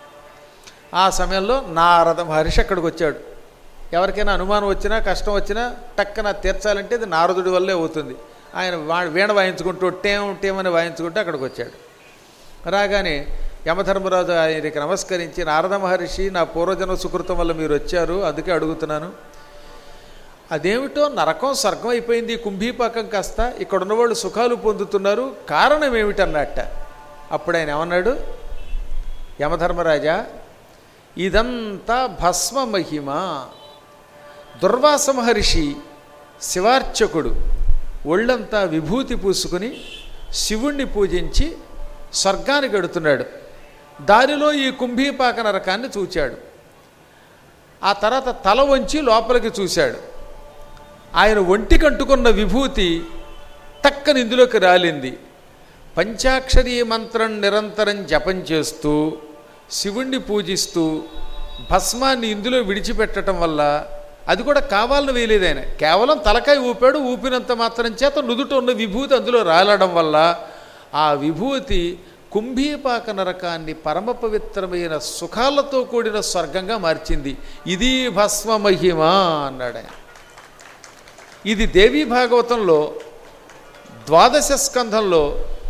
Speaker 2: ఆ సమయంలో నారద మహర్షి అక్కడికి వచ్చాడు ఎవరికైనా అనుమానం వచ్చినా కష్టం వచ్చినా టక్కన తీర్చాలంటే అది నారదుడి వల్లే అవుతుంది ఆయన వా- వీణ వాయించుకుంటూ టేం టేమని వాయించుకుంటూ అక్కడికి వచ్చాడు రాగానే యమధర్మరాజు ఆయనకి నమస్కరించి నారద మహర్షి నా పూర్వజన్మ సుకృతం వల్ల మీరు వచ్చారు అందుకే అడుగుతున్నాను అదేమిటో నరకం స్వర్గం అయిపోయింది కుంభీపాకం కాస్త ఇక్కడ ఉన్నవాళ్ళు సుఖాలు పొందుతున్నారు కారణం ఏమిటన్నట్ట అప్పుడు ఆయన ఏమన్నాడు యమధర్మరాజా ఇదంతా భస్మ మహిమ దుర్వాస మహర్షి శివార్చకుడు ఒళ్ళంతా విభూతి పూసుకుని శివుణ్ణి పూజించి స్వర్గానికి వెడుతున్నాడు దారిలో ఈ కుంభీపాక నరకాన్ని చూచాడు ఆ తర్వాత తల వంచి లోపలికి చూశాడు ఆయన ఒంటికి అంటుకున్న విభూతి టక్కని ఇందులోకి రాలింది పంచాక్షరీ మంత్రం నిరంతరం జపం చేస్తూ శివుణ్ణి పూజిస్తూ భస్మాన్ని ఇందులో విడిచిపెట్టడం వల్ల అది కూడా కావాలని వేయలేదు ఆయన కేవలం తలకాయ ఊపాడు ఊపినంత మాత్రం చేత నుదుట ఉన్న విభూతి అందులో రాలడం వల్ల ఆ విభూతి కుంభీపాక నరకాన్ని పరమ పవిత్రమైన సుఖాలతో కూడిన స్వర్గంగా మార్చింది ఇది భస్మ మహిమ అన్నాడు ఆయన ఇది దేవీ భాగవతంలో ద్వాదశ స్కంధంలో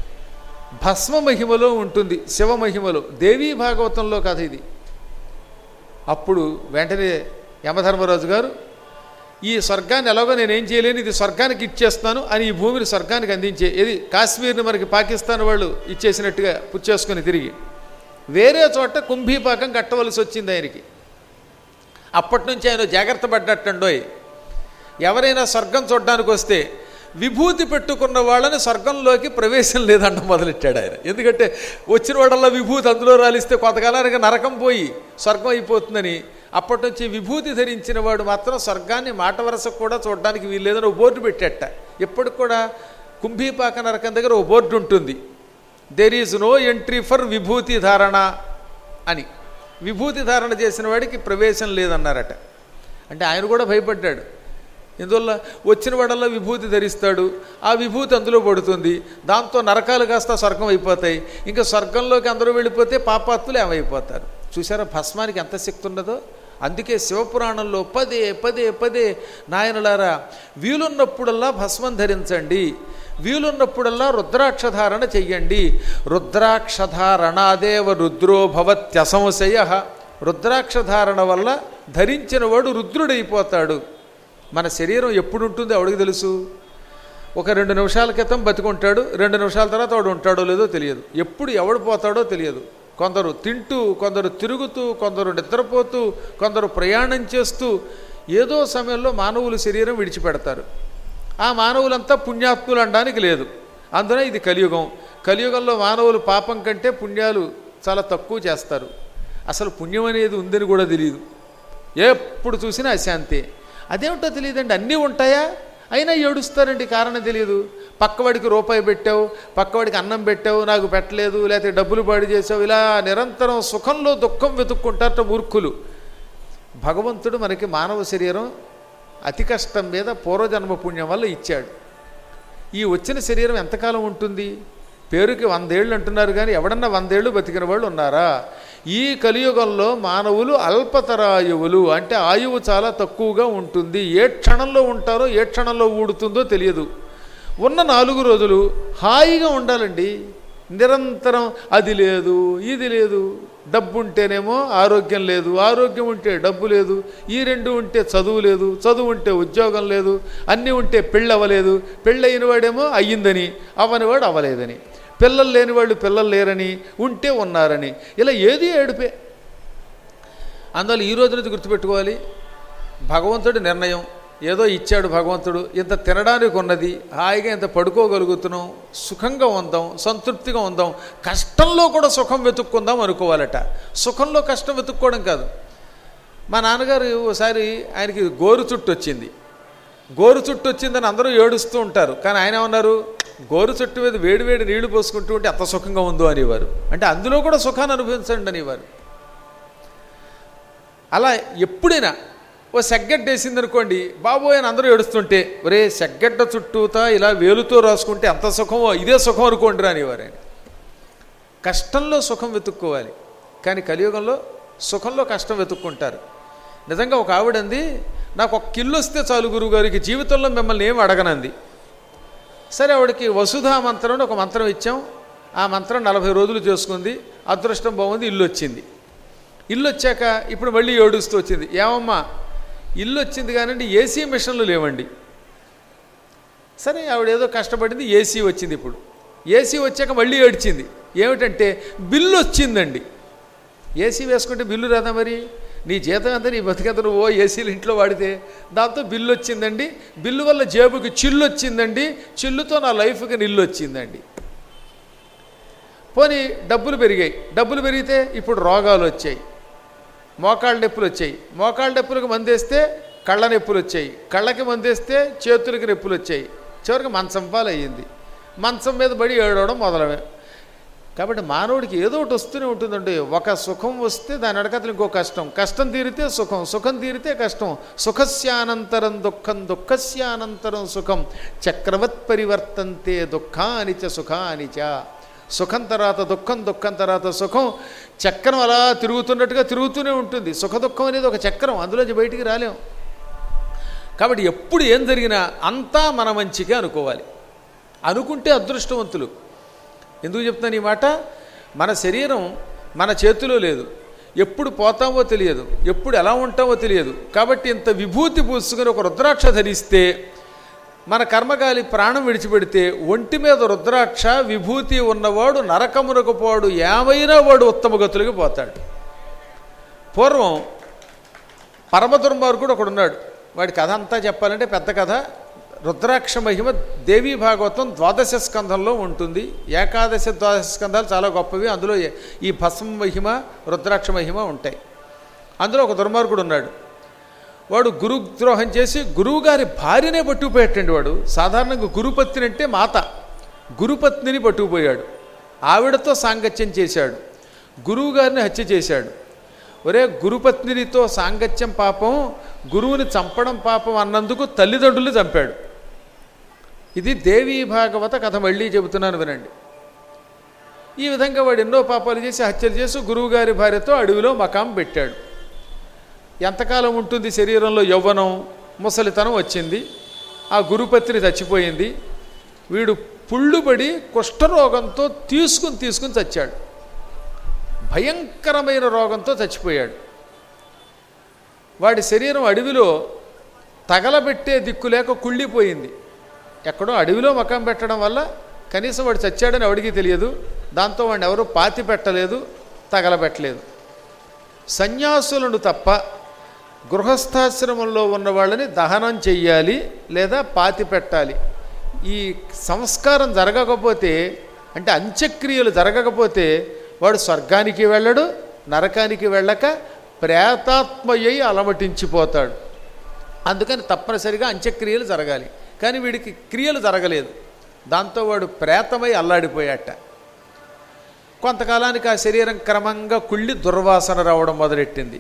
Speaker 2: భస్మ మహిమలో ఉంటుంది శివ మహిమలో దేవీ భాగవతంలో కథ ఇది అప్పుడు వెంటనే యమధర్మరాజు గారు ఈ స్వర్గాన్ని ఎలాగో నేనేం చేయలేను ఇది స్వర్గానికి ఇచ్చేస్తాను అని ఈ భూమిని స్వర్గానికి అందించే ఇది కాశ్మీర్ని మనకి పాకిస్తాన్ వాళ్ళు ఇచ్చేసినట్టుగా పుచ్చేసుకొని తిరిగి వేరే చోట కుంభీపాకం కట్టవలసి వచ్చింది ఆయనకి అప్పటి నుంచి ఆయన జాగ్రత్త పడ్డట్టండోయ్ ఎవరైనా స్వర్గం చూడడానికి వస్తే విభూతి పెట్టుకున్న వాళ్ళని స్వర్గంలోకి ప్రవేశం లేదన్న మొదలెట్టాడు ఆయన ఎందుకంటే వచ్చిన వాళ్ళల్లో విభూతి అందులో రాలిస్తే కొంతకాలానికి నరకం పోయి స్వర్గం అయిపోతుందని అప్పటి నుంచి విభూతి ధరించిన వాడు మాత్రం స్వర్గాన్ని మాట వరసకు కూడా చూడడానికి వీల్లేదని ఓ బోర్డు పెట్టేట ఎప్పటికి కూడా కుంభీపాక నరకం దగ్గర ఓ బోర్డు ఉంటుంది there is no entry for విభూతి ధారణ అని విభూతి ధారణ చేసిన వాడికి ప్రవేశం లేదన్నారట అంటే ఆయన కూడా భయపడ్డాడు ఇందువల్ల వచ్చిన వాడల్లా విభూతి ధరిస్తాడు ఆ విభూతి అందులో పడుతుంది దాంతో నరకాలు కాస్త స్వర్గం అయిపోతాయి ఇంకా స్వర్గంలోకి అందరూ వెళ్ళిపోతే పాపాత్తులు ఏమైపోతారు చూసారా భస్మానికి ఎంత శక్తి ఉన్నదో అందుకే శివపురాణంలో పదే పదే పదే నాయనలారా వీలున్నప్పుడల్లా భస్మం ధరించండి వీలున్నప్పుడల్లా రుద్రాక్షధారణ చెయ్యండి రుద్రాక్షధారణాదేవ రుద్రో భవత్యసంశయ రుద్రాక్ష ధారణ వల్ల ధరించిన వాడు రుద్రుడైపోతాడు మన శరీరం ఎప్పుడు ఉంటుందో ఎవడికి తెలుసు ఒక రెండు నిమిషాల క్రితం బతికుంటాడు రెండు నిమిషాల తర్వాత వాడు ఉంటాడో లేదో తెలియదు ఎప్పుడు ఎవడు పోతాడో తెలియదు కొందరు తింటూ కొందరు తిరుగుతూ కొందరు నిద్రపోతూ కొందరు ప్రయాణం చేస్తూ ఏదో సమయంలో మానవులు శరీరం విడిచిపెడతారు ఆ మానవులంతా పుణ్యాత్ములు అనడానికి లేదు అందున ఇది కలియుగం కలియుగంలో మానవులు పాపం కంటే పుణ్యాలు చాలా తక్కువ చేస్తారు అసలు పుణ్యం అనేది ఉందని కూడా తెలియదు ఎప్పుడు చూసినా అశాంతే అదేమిటో తెలియదండి అన్నీ ఉంటాయా అయినా ఏడుస్తారండి కారణం తెలియదు పక్కవాడికి రూపాయి పెట్టావు పక్కవాడికి అన్నం పెట్టావు నాకు పెట్టలేదు లేకపోతే డబ్బులు పాడు చేసావు ఇలా నిరంతరం సుఖంలో దుఃఖం వెతుక్కుంటారట మూర్ఖులు భగవంతుడు మనకి మానవ శరీరం అతి కష్టం మీద పూర్వజన్మ పుణ్యం వల్ల ఇచ్చాడు ఈ వచ్చిన శరీరం ఎంతకాలం ఉంటుంది పేరుకి వందేళ్ళు అంటున్నారు కానీ ఎవడన్నా వందేళ్ళు బతికిన వాళ్ళు ఉన్నారా ఈ కలియుగంలో మానవులు అల్పతరాయువులు అంటే ఆయువు చాలా తక్కువగా ఉంటుంది ఏ క్షణంలో ఉంటారో ఏ క్షణంలో ఊడుతుందో తెలియదు ఉన్న నాలుగు రోజులు హాయిగా ఉండాలండి నిరంతరం అది లేదు ఇది లేదు డబ్బు ఉంటేనేమో ఆరోగ్యం లేదు ఆరోగ్యం ఉంటే డబ్బు లేదు ఈ రెండు ఉంటే చదువు లేదు చదువు ఉంటే ఉద్యోగం లేదు అన్నీ ఉంటే పెళ్ళి అవ్వలేదు పెళ్ళి అయిన వాడేమో అయ్యిందని అవ్వనివాడు అవ్వలేదని పిల్లలు లేని వాళ్ళు పిల్లలు లేరని ఉంటే ఉన్నారని ఇలా ఏది ఏడిపే అందువల్ల ఈ రోజు నుంచి గుర్తుపెట్టుకోవాలి భగవంతుడి నిర్ణయం ఏదో ఇచ్చాడు భగవంతుడు ఇంత తినడానికి ఉన్నది హాయిగా ఇంత పడుకోగలుగుతున్నాం సుఖంగా ఉందాం సంతృప్తిగా ఉందాం కష్టంలో కూడా సుఖం వెతుక్కుందాం అనుకోవాలట సుఖంలో కష్టం వెతుక్కోవడం కాదు మా నాన్నగారు ఒకసారి ఆయనకి గోరు చుట్టు వచ్చింది గోరు చుట్టు వచ్చిందని అందరూ ఏడుస్తూ ఉంటారు కానీ ఆయన ఏమన్నారు గోరు చుట్టు మీద వేడి వేడి నీళ్లు పోసుకుంటూ ఉంటే ఎంత సుఖంగా ఉందో అనేవారు అంటే అందులో కూడా సుఖాన్ని అనుభవించండి అనేవారు అలా ఎప్పుడైనా ఓ సెగ్గడ్డ వేసింది అనుకోండి బాబోయ్ అని అందరూ ఏడుస్తుంటే ఒరే సెగ్గడ్డ చుట్టూతా ఇలా వేలుతో రాసుకుంటే ఎంత సుఖమో ఇదే సుఖం అనుకోండి రానివారు ఆయన కష్టంలో సుఖం వెతుక్కోవాలి కానీ కలియుగంలో సుఖంలో కష్టం వెతుక్కుంటారు నిజంగా ఒక ఆవిడంది నాకు ఒక కిల్లు వస్తే చాలు గురువు గారికి జీవితంలో మిమ్మల్ని ఏం అడగనంది సరే ఆవిడకి వసుధా మంత్రం అని ఒక మంత్రం ఇచ్చాం ఆ మంత్రం నలభై రోజులు చేసుకుంది అదృష్టం బాగుంది ఇల్లు వచ్చింది ఇల్లు వచ్చాక ఇప్పుడు మళ్ళీ ఏడుస్తూ వచ్చింది ఏమమ్మా ఇల్లు వచ్చింది కానండి ఏసీ మిషన్లు లేవండి సరే ఆవిడ ఏదో కష్టపడింది ఏసీ వచ్చింది ఇప్పుడు ఏసీ వచ్చాక మళ్ళీ ఏడ్చింది ఏమిటంటే బిల్లు వచ్చిందండి ఏసీ వేసుకుంటే బిల్లు రాదా మరి నీ జీతం ఎంత నీ బతికెంత నువ్వు ఓ ఏసీలు ఇంట్లో వాడితే దాంతో బిల్లు వచ్చిందండి బిల్లు వల్ల జేబుకి చిల్లు వచ్చిందండి చిల్లుతో నా లైఫ్కి నిల్లు వచ్చిందండి పోనీ డబ్బులు పెరిగాయి డబ్బులు పెరిగితే ఇప్పుడు రోగాలు వచ్చాయి మోకాళ్ళ నొప్పులు వచ్చాయి మోకాళ్ళ నొప్పులకు మందేస్తే కళ్ళ నొప్పులు వచ్చాయి కళ్ళకి మందేస్తే చేతులకి నొప్పులు వచ్చాయి చివరికి మంచం పాలు అయ్యింది మంచం మీద పడి ఏడవడం మొదలమే కాబట్టి మానవుడికి ఏదో ఒకటి వస్తూనే ఉంటుందండి ఒక సుఖం వస్తే దాని అడకతలు ఇంకో కష్టం కష్టం తీరితే సుఖం సుఖం తీరితే కష్టం సుఖస్యానంతరం దుఃఖం దుఃఖస్యానంతరం సుఖం చక్రవత్ పరివర్తంతే దుఃఖాని చ సుఖాని చ సుఖం తర్వాత దుఃఖం దుఃఖం తర్వాత సుఖం చక్రం అలా తిరుగుతున్నట్టుగా తిరుగుతూనే ఉంటుంది సుఖ దుఃఖం అనేది ఒక చక్రం అందులోంచి బయటికి రాలేం కాబట్టి ఎప్పుడు ఏం జరిగినా అంతా మన మంచిగా అనుకోవాలి అనుకుంటే అదృష్టవంతులు ఎందుకు చెప్తాను ఈ మాట మన శరీరం మన చేతిలో లేదు ఎప్పుడు పోతామో తెలియదు ఎప్పుడు ఎలా ఉంటామో తెలియదు కాబట్టి ఇంత విభూతి పూసుకుని ఒక రుద్రాక్ష ధరిస్తే మన కర్మగాలి ప్రాణం విడిచిపెడితే ఒంటి మీద రుద్రాక్ష విభూతి ఉన్నవాడు నరకమునకు పోడు ఏమైనా వాడు ఉత్తమ గతులకి పోతాడు పూర్వం పరమ దుర్మార్గుడు ఒకడు ఉన్నాడు వాడి కథ అంతా చెప్పాలంటే పెద్ద కథ రుద్రాక్ష మహిమ దేవీ భాగవతం ద్వాదశ స్కంధంలో ఉంటుంది ఏకాదశ ద్వాదశ స్కంధాలు చాలా గొప్పవి అందులో ఏ- ఈ భస్మ మహిమ రుద్రాక్ష మహిమ ఉంటాయి అందులో ఒక దుర్మార్గుడు ఉన్నాడు వాడు గురుద్రోహం చేసి గురువుగారి భార్యనే పట్టుకుపోయేటండి వాడు సాధారణంగా గురుపత్ని అంటే మాత గురుపత్నిని పట్టుకుపోయాడు ఆవిడతో సాంగత్యం చేశాడు గురువుగారిని హత్య చేశాడు ఒరే గురుపత్నితో సాంగత్యం పాపం గురువుని చంపడం పాపం అన్నందుకు తల్లిదండ్రులు చంపాడు ఇది దేవీ భాగవత కథ మళ్ళీ చెబుతున్నాను వినండి ఈ విధంగా వాడు ఎన్నో పాపాలు చేసి హత్యలు చేసి గురువుగారి భార్యతో అడవిలో మకాం పెట్టాడు ఎంతకాలం ఉంటుంది శరీరంలో యవ్వనం ముసలితనం వచ్చింది ఆ గురుపత్రి చచ్చిపోయింది వీడు పుళ్ళుబడి కుష్ఠరోగంతో తీసుకుని తీసుకుని చచ్చాడు భయంకరమైన రోగంతో చచ్చిపోయాడు వాడి శరీరం అడవిలో తగలబెట్టే దిక్కు లేక కుళ్ళిపోయింది ఎక్కడో అడవిలో మకం పెట్టడం వల్ల కనీసం వాడు చచ్చాడని ఎవడికి తెలియదు దాంతో వాడిని ఎవరు పాతి పెట్టలేదు తగలబెట్టలేదు సన్యాసులను తప్ప గృహస్థాశ్రమంలో ఉన్న వాళ్ళని దహనం చెయ్యాలి లేదా పాతి పెట్టాలి ఈ సంస్కారం జరగకపోతే అంటే అంత్యక్రియలు జరగకపోతే వాడు స్వర్గానికి వెళ్ళడు నరకానికి వెళ్ళక ప్రేతాత్మయ్యి అలమటించిపోతాడు అందుకని తప్పనిసరిగా అంత్యక్రియలు జరగాలి కానీ వీడికి క్రియలు జరగలేదు దాంతో వాడు ప్రేతమై అల్లాడిపోయాట కొంతకాలానికి ఆ శరీరం క్రమంగా కుళ్ళి దుర్వాసన రావడం మొదలెట్టింది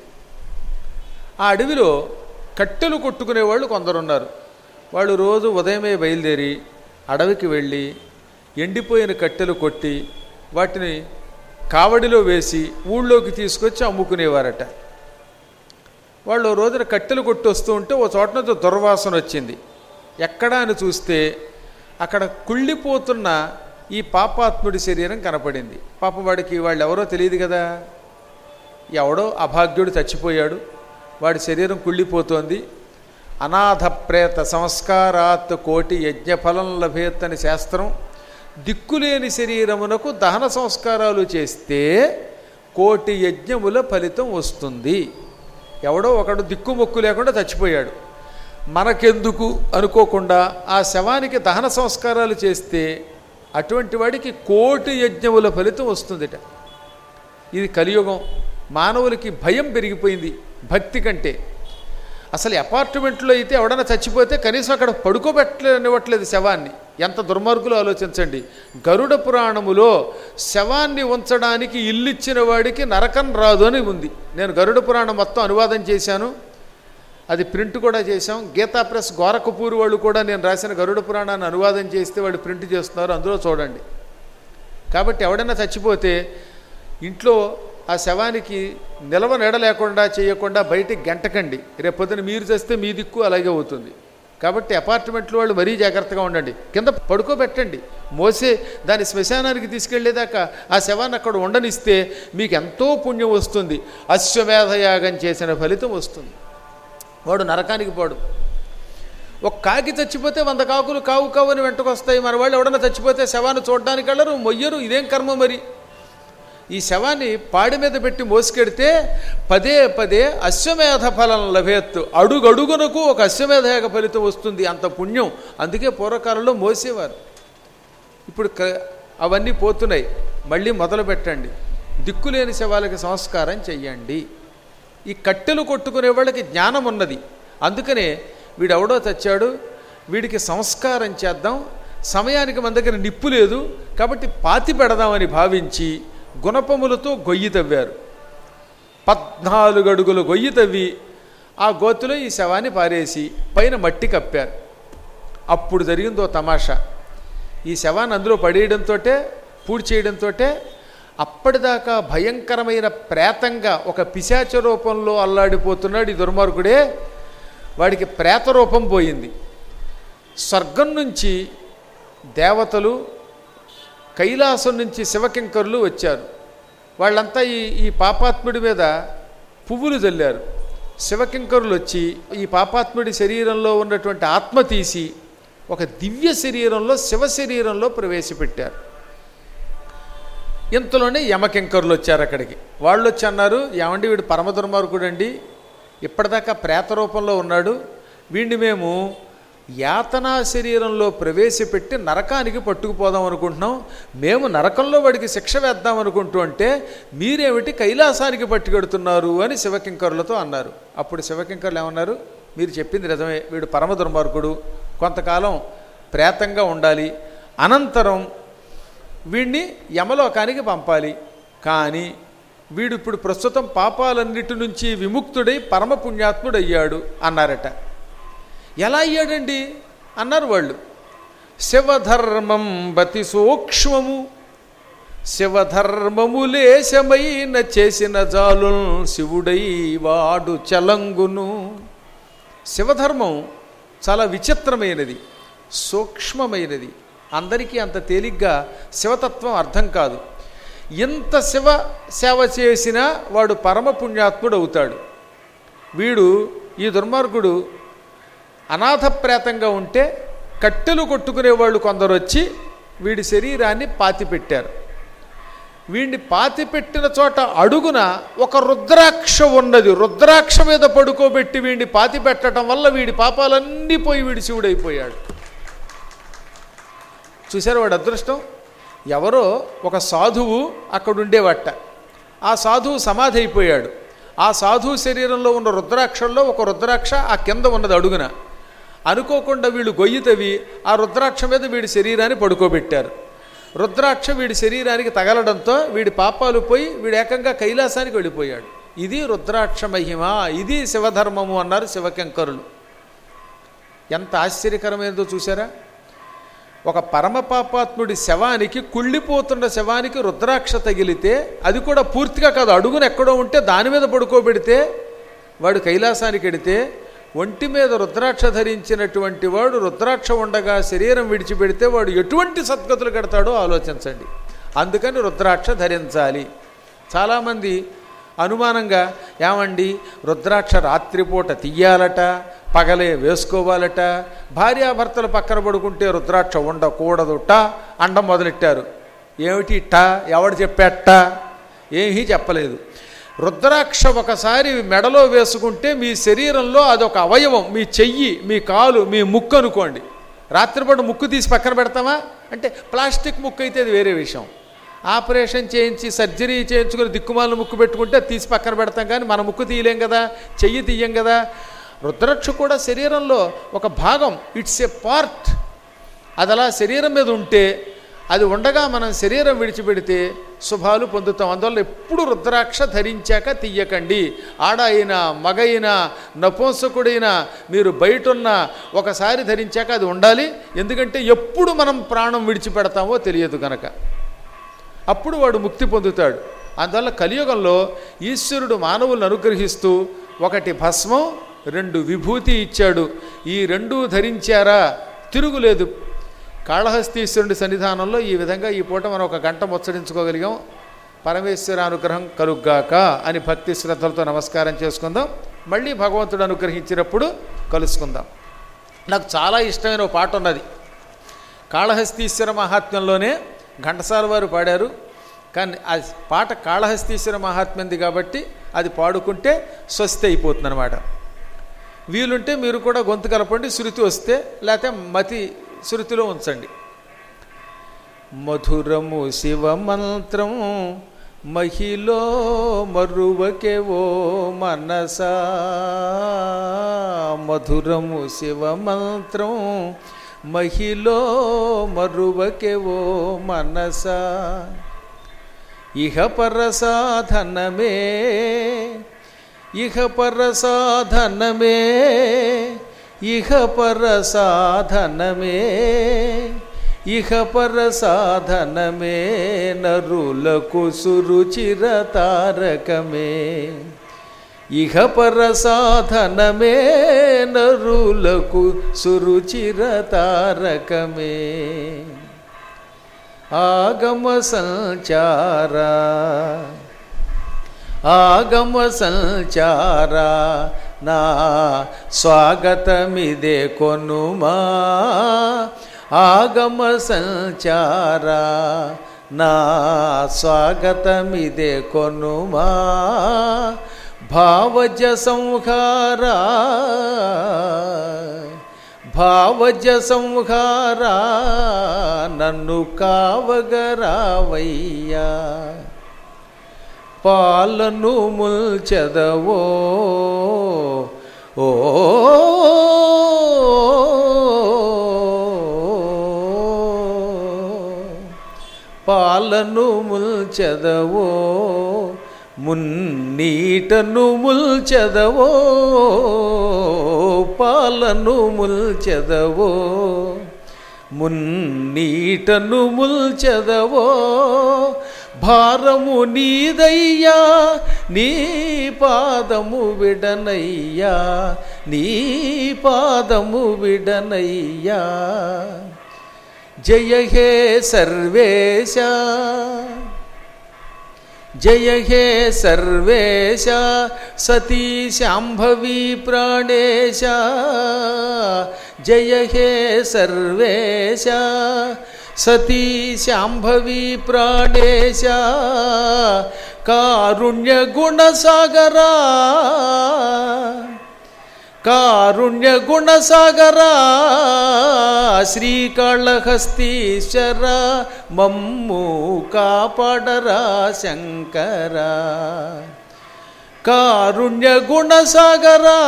Speaker 2: ఆ అడవిలో కట్టెలు కొట్టుకునేవాళ్ళు కొందరున్నారు వాళ్ళు రోజు ఉదయమే బయలుదేరి అడవికి వెళ్ళి ఎండిపోయిన కట్టెలు కొట్టి వాటిని కావడిలో వేసి ఊళ్ళోకి తీసుకొచ్చి అమ్ముకునేవారట వాళ్ళు ఓ రోజున కట్టెలు కొట్టి వస్తూ ఉంటే ఓ చోట నుంచి దుర్వాసన వచ్చింది ఎక్కడా అని చూస్తే అక్కడ కుళ్ళిపోతున్న ఈ పాపాత్ముడి శరీరం కనపడింది పాపం వాడికి వాళ్ళు ఎవరో తెలియదు కదా ఎవడో అభాగ్యుడు చచ్చిపోయాడు వాడి శరీరం కుళ్ళిపోతోంది అనాథ ప్రేత సంస్కారాత్ కోటి యజ్ఞఫలం లభేత్ అని శాస్త్రం దిక్కులేని శరీరమునకు దహన సంస్కారాలు చేస్తే కోటి యజ్ఞముల ఫలితం వస్తుంది ఎవడో ఒకడు దిక్కు మొక్కు లేకుండా చచ్చిపోయాడు మనకెందుకు అనుకోకుండా ఆ శవానికి దహన సంస్కారాలు చేస్తే అటువంటి వాడికి కోటి యజ్ఞముల ఫలితం వస్తుందిట ఇది కలియుగం మానవులకి భయం పెరిగిపోయింది భక్తి కంటే అసలు అపార్ట్మెంట్లో అయితే ఎవడన్నా చచ్చిపోతే కనీసం అక్కడ పడుకోబెట్టనివ్వట్లేదు శవాన్ని ఎంత దుర్మార్గులు ఆలోచించండి గరుడ పురాణములో శవాన్ని ఉంచడానికి ఇల్లిచ్చిన వాడికి నరకం రాదు అని ఉంది నేను గరుడ పురాణం మొత్తం అనువాదం చేశాను అది ప్రింట్ కూడా చేశాం గీతా ప్రెస్ గోరఖపూర్ వాళ్ళు కూడా నేను రాసిన గరుడ పురాణాన్ని అనువాదం చేస్తే వాళ్ళు ప్రింట్ చేస్తున్నారు అందులో చూడండి కాబట్టి ఎవడైనా చచ్చిపోతే ఇంట్లో ఆ శవానికి నిలవ నెడ లేకుండా చేయకుండా బయటికి గంటకండి రేపొద్దున మీరు చేస్తే మీ దిక్కు అలాగే అవుతుంది కాబట్టి అపార్ట్మెంట్లో వాళ్ళు మరీ జాగ్రత్తగా ఉండండి కింద పడుకోబెట్టండి మోసే దాని శ్మశానానికి తీసుకెళ్లేదాకా ఆ శవాన్ని అక్కడ ఉండనిస్తే మీకు ఎంతో పుణ్యం వస్తుంది అశ్వమేధయాగం చేసిన ఫలితం వస్తుంది వాడు నరకానికి పోడు ఒక కాకి చచ్చిపోతే వంద కాకులు కావు కావు అని వెంటకొస్తాయి మన వాళ్ళు ఎవడన్నా చచ్చిపోతే శవాన్ని చూడడానికి వెళ్ళరు మొయ్యరు ఇదేం కర్మ మరి ఈ శవాన్ని పాడి మీద పెట్టి మోసుకెడితే పదే పదే అశ్వమేధ ఫలం లభేత్తు అడుగడుగునకు ఒక అశ్వమేధయాగ ఫలితం వస్తుంది అంత పుణ్యం అందుకే పూర్వకాలంలో మోసేవారు ఇప్పుడు క- అవన్నీ పోతున్నాయి మళ్ళీ మొదలు పెట్టండి దిక్కులేని శవాలకి సంస్కారం చెయ్యండి ఈ కట్టెలు కొట్టుకునే వాళ్ళకి జ్ఞానం ఉన్నది అందుకనే వీడెవడో చచ్చాడు వీడికి సంస్కారం చేద్దాం సమయానికి మన దగ్గర నిప్పు లేదు కాబట్టి పాతి పెడదామని భావించి గుణపములతో గొయ్యి తవ్వారు పద్నాలుగు అడుగులు గొయ్యి తవ్వి ఆ గోతులో ఈ శవాన్ని పారేసి పైన మట్టి కప్పారు అప్పుడు జరిగిందో తమాషా ఈ శవాన్ని అందులో పడేయడంతో పూడి చేయడంతో అప్పటిదాకా భయంకరమైన ప్రేతంగా ఒక పిశాచ రూపంలో అల్లాడిపోతున్నాడు ఈ దుర్మార్గుడే వాడికి ప్రేత రూపం పోయింది స్వర్గం నుంచి దేవతలు కైలాసం నుంచి శివకింకరులు వచ్చారు వాళ్ళంతా ఈ ఈ పాపాత్ముడి మీద పువ్వులు జల్లారు శివకింకరులు వచ్చి ఈ పాపాత్ముడి శరీరంలో ఉన్నటువంటి ఆత్మ తీసి ఒక దివ్య శరీరంలో శివ శరీరంలో ప్రవేశపెట్టారు ఇంతలోనే యమకింకరులు వచ్చారు అక్కడికి వాళ్ళు వచ్చి అన్నారు ఏమండి వీడు పరమ దుర్మార్గుడండి ఇప్పటిదాకా ప్రేత రూపంలో ఉన్నాడు వీడిని మేము యాతనా శరీరంలో ప్రవేశపెట్టి నరకానికి పట్టుకుపోదాం అనుకుంటున్నాం మేము నరకంలో వాడికి శిక్ష వేద్దాం అనుకుంటూ అంటే మీరేమిటి కైలాసానికి పట్టుకెడుతున్నారు అని శివకింకరులతో అన్నారు అప్పుడు శివకింకరులు ఏమన్నారు మీరు చెప్పింది నిజమే వీడు పరమ దుర్మార్గుడు కొంతకాలం ప్రేతంగా ఉండాలి అనంతరం వీడిని యమలోకానికి పంపాలి కానీ వీడు ఇప్పుడు ప్రస్తుతం పాపాలన్నిటి నుంచి విముక్తుడై పరమ పుణ్యాత్ముడు అయ్యాడు అన్నారట ఎలా అయ్యాడండి అన్నారు వాళ్ళు శివధర్మం బతి సూక్ష్మము శివధర్మము లేశమైన చేసిన జాలు శివుడై వాడు చలంగును శివధర్మం చాలా విచిత్రమైనది సూక్ష్మమైనది అందరికీ అంత తేలిగ్గా శివతత్వం అర్థం కాదు ఎంత శివ సేవ చేసినా వాడు పరమ పుణ్యాత్ముడు అవుతాడు వీడు ఈ దుర్మార్గుడు అనాథప్రేతంగా ఉంటే కట్టెలు కొట్టుకునే వాళ్ళు కొందరు వచ్చి వీడి శరీరాన్ని పాతిపెట్టారు వీడిని పాతిపెట్టిన చోట అడుగున ఒక రుద్రాక్ష ఉన్నది రుద్రాక్ష మీద పడుకోబెట్టి వీడిని పాతి పెట్టడం వల్ల వీడి పాపాలన్నీ పోయి వీడి శివుడైపోయాడు చూశారు వాడు అదృష్టం ఎవరో ఒక సాధువు అక్కడ ఉండేవట ఆ సాధువు సమాధి అయిపోయాడు ఆ సాధువు శరీరంలో ఉన్న రుద్రాక్షల్లో ఒక రుద్రాక్ష ఆ కింద ఉన్నది అడుగున అనుకోకుండా వీళ్ళు గొయ్యి తవ్వి ఆ రుద్రాక్ష మీద వీడి శరీరాన్ని పడుకోబెట్టారు రుద్రాక్ష వీడి శరీరానికి తగలడంతో వీడి పాపాలు పోయి వీడు ఏకంగా కైలాసానికి వెళ్ళిపోయాడు ఇది రుద్రాక్ష మహిమ ఇది శివధర్మము అన్నారు శివకెంకరులు ఎంత ఆశ్చర్యకరమైనదో చూసారా ఒక పరమపాపాత్ముడి శవానికి కుళ్ళిపోతున్న శవానికి రుద్రాక్ష తగిలితే అది కూడా పూర్తిగా కాదు అడుగున ఎక్కడో ఉంటే దాని మీద పడుకోబెడితే వాడు కైలాసానికి వెడితే ఒంటి మీద రుద్రాక్ష ధరించినటువంటి వాడు రుద్రాక్ష ఉండగా శరీరం విడిచిపెడితే వాడు ఎటువంటి సద్గతులు కడతాడో ఆలోచించండి అందుకని రుద్రాక్ష ధరించాలి చాలామంది అనుమానంగా ఏమండి రుద్రాక్ష రాత్రిపూట తీయాలట పగలే వేసుకోవాలట భార్యాభర్తలు పక్కన పడుకుంటే రుద్రాక్ష ఉండకూడదుట అండం మొదలెట్టారు ఏమిటి టా ఎవడు చెప్పాట ఏమీ చెప్పలేదు రుద్రాక్ష ఒకసారి మెడలో వేసుకుంటే మీ శరీరంలో అదొక అవయవం మీ చెయ్యి మీ కాలు మీ ముక్కు అనుకోండి రాత్రిపూట ముక్కు తీసి పక్కన పెడతామా అంటే ప్లాస్టిక్ ముక్కు అయితే అది వేరే విషయం ఆపరేషన్ చేయించి సర్జరీ చేయించుకుని దిక్కుమాలను ముక్కు పెట్టుకుంటే అది తీసి పక్కన పెడతాం కానీ మన ముక్కు తీయలేం కదా చెయ్యి తీయం కదా రుద్రాక్ష కూడా శరీరంలో ఒక భాగం ఇట్స్ ఏ పార్ట్ అది అలా శరీరం మీద ఉంటే అది ఉండగా మనం శరీరం విడిచిపెడితే శుభాలు పొందుతాం అందువల్ల ఎప్పుడు రుద్రాక్ష ధరించాక తీయకండి ఆడ అయినా మగ అయినా నపుంసకుడైనా మీరు బయటున్న ఒకసారి ధరించాక అది ఉండాలి ఎందుకంటే ఎప్పుడు మనం ప్రాణం విడిచిపెడతామో తెలియదు కనుక అప్పుడు వాడు ముక్తి పొందుతాడు అందువల్ల కలియుగంలో ఈశ్వరుడు మానవులను అనుగ్రహిస్తూ ఒకటి భస్మం రెండు విభూతి ఇచ్చాడు ఈ రెండూ ధరించారా తిరుగులేదు కాళహస్తీశ్వరుడి సన్నిధానంలో ఈ విధంగా ఈ పూట మనం ఒక గంట ముచ్చరించుకోగలిగాం పరమేశ్వర అనుగ్రహం కలుగ్గాక అని భక్తి శ్రద్ధలతో నమస్కారం చేసుకుందాం మళ్ళీ భగవంతుడు అనుగ్రహించినప్పుడు కలుసుకుందాం నాకు చాలా ఇష్టమైన ఒక పాట ఉన్నది కాళహస్తీశ్వర మహాత్మ్యంలోనే ఘంటసాల వారు పాడారు కానీ ఆ పాట కాళహస్తీశ్వర మహాత్మ్యంది కాబట్టి అది పాడుకుంటే స్వస్తి అయిపోతుంది అనమాట వీలుంటే మీరు కూడా గొంతు కలపండి శృతి వస్తే లేకపోతే మతి శృతిలో ఉంచండి మధురము శివ మంత్రం మహిలో మరువకే ఓ మనసా మధురము శివ మంత్రం మహిలో మరువకే ఓ మనసా ఇహ పర సాధనమే ఇహ పర సాధనమే ఇహ పర సాధనమే ఇహ పర సాధనమే నరులకు సురుచిర తారకమే ఇహ పర సాధనమే నరులకు సురుచిర తారకమే ఆగమ సంచారా ఆగమ సంచారా నా స్వాగతమిదే కొనుమా ఆగమ సంచారా నా స్వాగతమిదే కొనుమా భావజ సంహారా భావజ సంహారా నన్ను కావగరావయ్యా పాలను ముల్చెదవో ఓ పాలను ముల్చెదవో మున్నీటను ముల్చెదవో పాలను ముల్చెదవో మున్నీటను ముల్చెదవో భారము నీదయ్యా నీ పాదము విడనయ్యా నీ పాదము విడనయ్యా జయ హే సర్వేశ జయ హే సర్వేశ సతీ శాంభవీ ప్రాణేశ జయ హే సర్వేశ సతీ శాంభవీ ప్రాణేశ కారుణ్య గుణసాగరా కారుణ్య గుణసాగరా శ్రీకాళహస్తీశ్వర మమ్ము కాపాడరా శంకరా కారుణ్య గుణసాగరా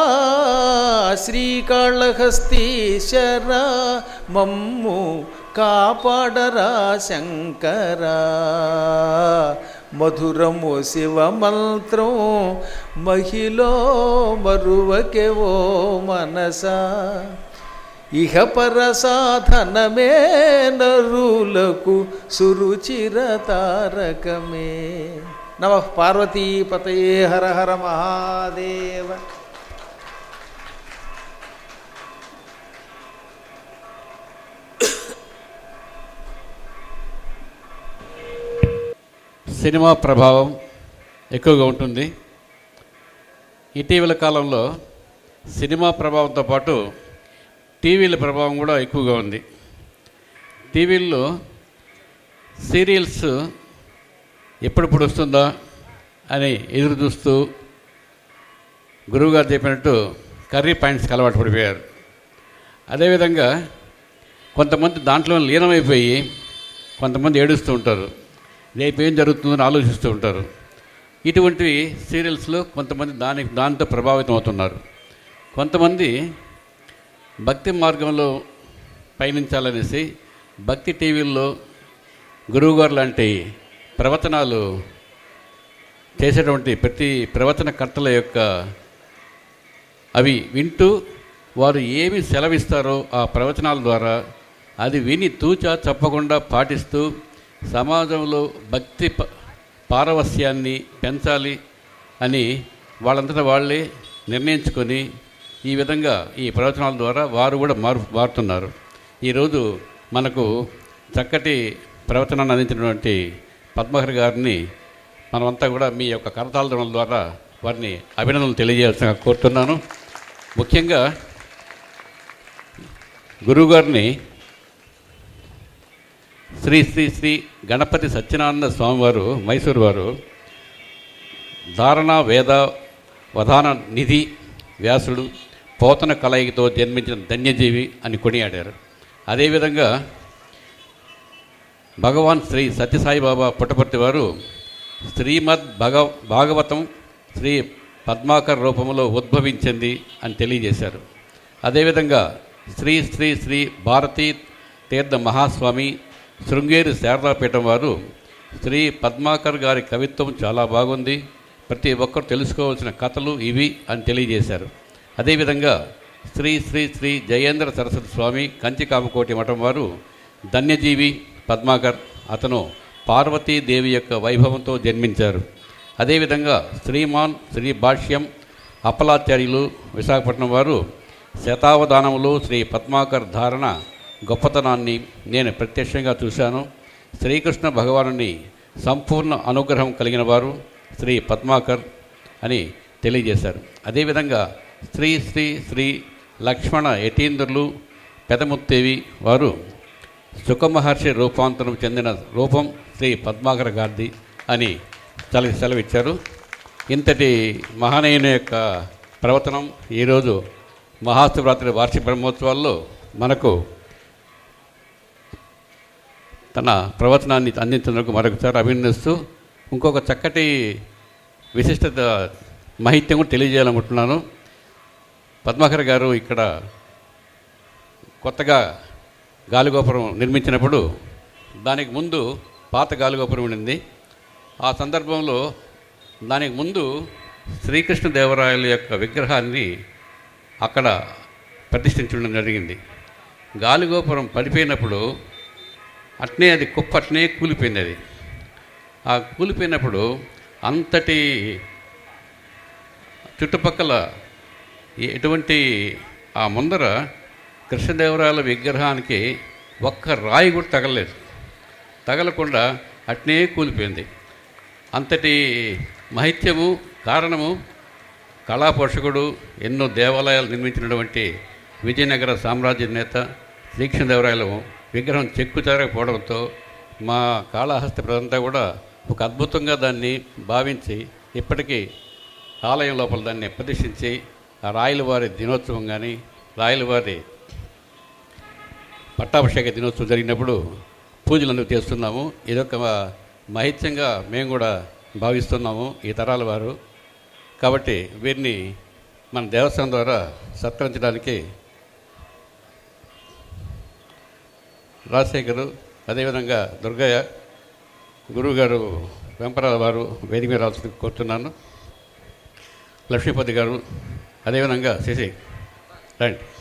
Speaker 2: శ్రీకాళహస్తీశ్వర మమ్ము కాపాడరా శంకరా మధురము శివ మంత్రం మహిలో మరువకే ఓ మనసా ఇహ పర సాధనమే నరులకు సురుచిర తారకమే నమ పార్వతీపతయే హర హర మహాదేవ
Speaker 4: సినిమా ప్రభావం ఎక్కువగా ఉంటుంది ఇటీవల కాలంలో సినిమా ప్రభావంతో పాటు టీవీల ప్రభావం కూడా ఎక్కువగా ఉంది టీవీల్లో సీరియల్స్ ఎప్పుడెప్పుడు వస్తుందా అని ఎదురు చూస్తూ గురువుగారు చెప్పినట్టు కర్రీ పాయింట్స్కి అలవాటు పడిపోయారు అదేవిధంగా కొంతమంది దాంట్లో లీనమైపోయి కొంతమంది ఏడుస్తూ ఉంటారు రేపు ఏం జరుగుతుందని ఆలోచిస్తూ ఉంటారు ఇటువంటివి సీరియల్స్లో కొంతమంది దానికి దాంతో ప్రభావితం అవుతున్నారు కొంతమంది భక్తి మార్గంలో పయనించాలనేసి భక్తి టీవీల్లో గురువుగారు లాంటి ప్రవచనాలు చేసేటువంటి ప్రతి ప్రవచనకర్తల యొక్క అవి వింటూ వారు ఏమి సెలవిస్తారో ఆ ప్రవచనాల ద్వారా అది విని తూచా చెప్పకుండా పాటిస్తూ సమాజంలో భక్తి ప- పారవస్యాన్ని పెంచాలి అని వాళ్ళంతటా వాళ్ళే నిర్ణయించుకొని ఈ విధంగా ఈ ప్రవచనాల ద్వారా వారు కూడా మారు మారుతున్నారు ఈరోజు మనకు చక్కటి ప్రవచనాన్ని అందించినటువంటి పద్మహర్ గారిని మనమంతా కూడా మీ యొక్క కరతాళ ద్వారా వారిని అభినందనలు తెలియజేయాల్సిన కోరుతున్నాను ముఖ్యంగా గురువుగారిని శ్రీ శ్రీ శ్రీ గణపతి సత్యనారాయణ స్వామివారు మైసూరు వారు ధారణ వేద వధాన నిధి వ్యాసుడు పోతన కలయికతో జన్మించిన ధన్యజీవి అని కొనియాడారు అదేవిధంగా భగవాన్ శ్రీ సత్యసాయిబాబా పుట్టపర్తి వారు శ్రీమద్ భగ భాగవతం శ్రీ పద్మాకర్ రూపంలో ఉద్భవించింది అని తెలియజేశారు అదేవిధంగా శ్రీ శ్రీ శ్రీ భారతీ తీర్థ మహాస్వామి శృంగేరి శారదాపీఠం వారు శ్రీ పద్మాకర్ గారి కవిత్వం చాలా బాగుంది ప్రతి ఒక్కరు తెలుసుకోవాల్సిన కథలు ఇవి అని తెలియజేశారు అదేవిధంగా శ్రీ శ్రీ శ్రీ జయేంద్ర సరస్వతి స్వామి కంచి కామకోటి మఠం వారు ధన్యజీవి పద్మాకర్ అతను పార్వతీదేవి యొక్క వైభవంతో జన్మించారు అదేవిధంగా శ్రీమాన్ శ్రీ భాష్యం అప్పలాచార్యులు విశాఖపట్నం వారు శతావధానములు శ్రీ పద్మాకర్ ధారణ గొప్పతనాన్ని నేను ప్రత్యక్షంగా చూశాను శ్రీకృష్ణ భగవానుని సంపూర్ణ అనుగ్రహం కలిగిన వారు శ్రీ పద్మాకర్ అని తెలియజేశారు అదేవిధంగా శ్రీ శ్రీ శ్రీ లక్ష్మణ యతీంద్రులు పెదముత్తేవి వారు సుఖమహర్షి రూపాంతరం చెందిన రూపం శ్రీ పద్మాకర గాంధీ అని సెల సెలవిచ్చారు ఇంతటి మహనీయుని యొక్క ప్రవచనం ఈరోజు మహాశివరాత్రి వార్షిక బ్రహ్మోత్సవాల్లో మనకు తన ప్రవచనాన్ని అందించినందుకు మరొకసారి అభినందిస్తూ ఇంకొక చక్కటి విశిష్టత మహిత్యం కూడా తెలియజేయాలనుకుంటున్నాను పద్మాకర్ గారు ఇక్కడ కొత్తగా గాలిగోపురం నిర్మించినప్పుడు దానికి ముందు పాత గాలిగోపురం ఉండింది ఆ సందర్భంలో దానికి ముందు శ్రీకృష్ణదేవరాయల యొక్క విగ్రహాన్ని అక్కడ ప్రతిష్ఠించడం జరిగింది గాలిగోపురం పడిపోయినప్పుడు అట్నే అది కుప్ప అట్నే కూలిపోయింది అది ఆ కూలిపోయినప్పుడు అంతటి చుట్టుపక్కల ఎటువంటి ఆ ముందర కృష్ణదేవరాయల విగ్రహానికి ఒక్క రాయి కూడా తగలలేదు తగలకుండా అట్నే కూలిపోయింది అంతటి మహిత్యము కారణము కళాపోషకుడు ఎన్నో దేవాలయాలు నిర్మించినటువంటి విజయనగర సామ్రాజ్య నేత శ్రీకృష్ణదేవరాయల విగ్రహం చెక్కు చెరకపోవడంతో మా కాళహస్తి ప్రజంతా కూడా ఒక అద్భుతంగా దాన్ని భావించి ఇప్పటికీ ఆలయం లోపల దాన్ని ప్రతిష్ఠించి ఆ రాయల వారి దినోత్సవం కానీ రాయల వారి పట్టాభిషేక దినోత్సవం జరిగినప్పుడు పూజలు అందుకు చేస్తున్నాము ఇదొక మహిత్యంగా మేము కూడా భావిస్తున్నాము ఈ తరాల వారు కాబట్టి వీరిని మన దేవస్థానం ద్వారా సత్కరించడానికి రాజశేఖరు అదేవిధంగా దుర్గయ్య గురువుగారు వెంపరాల వారు వేదిక మీద రావాల్సింది కోరుతున్నాను లక్ష్మీపతి గారు అదేవిధంగా శశి రండి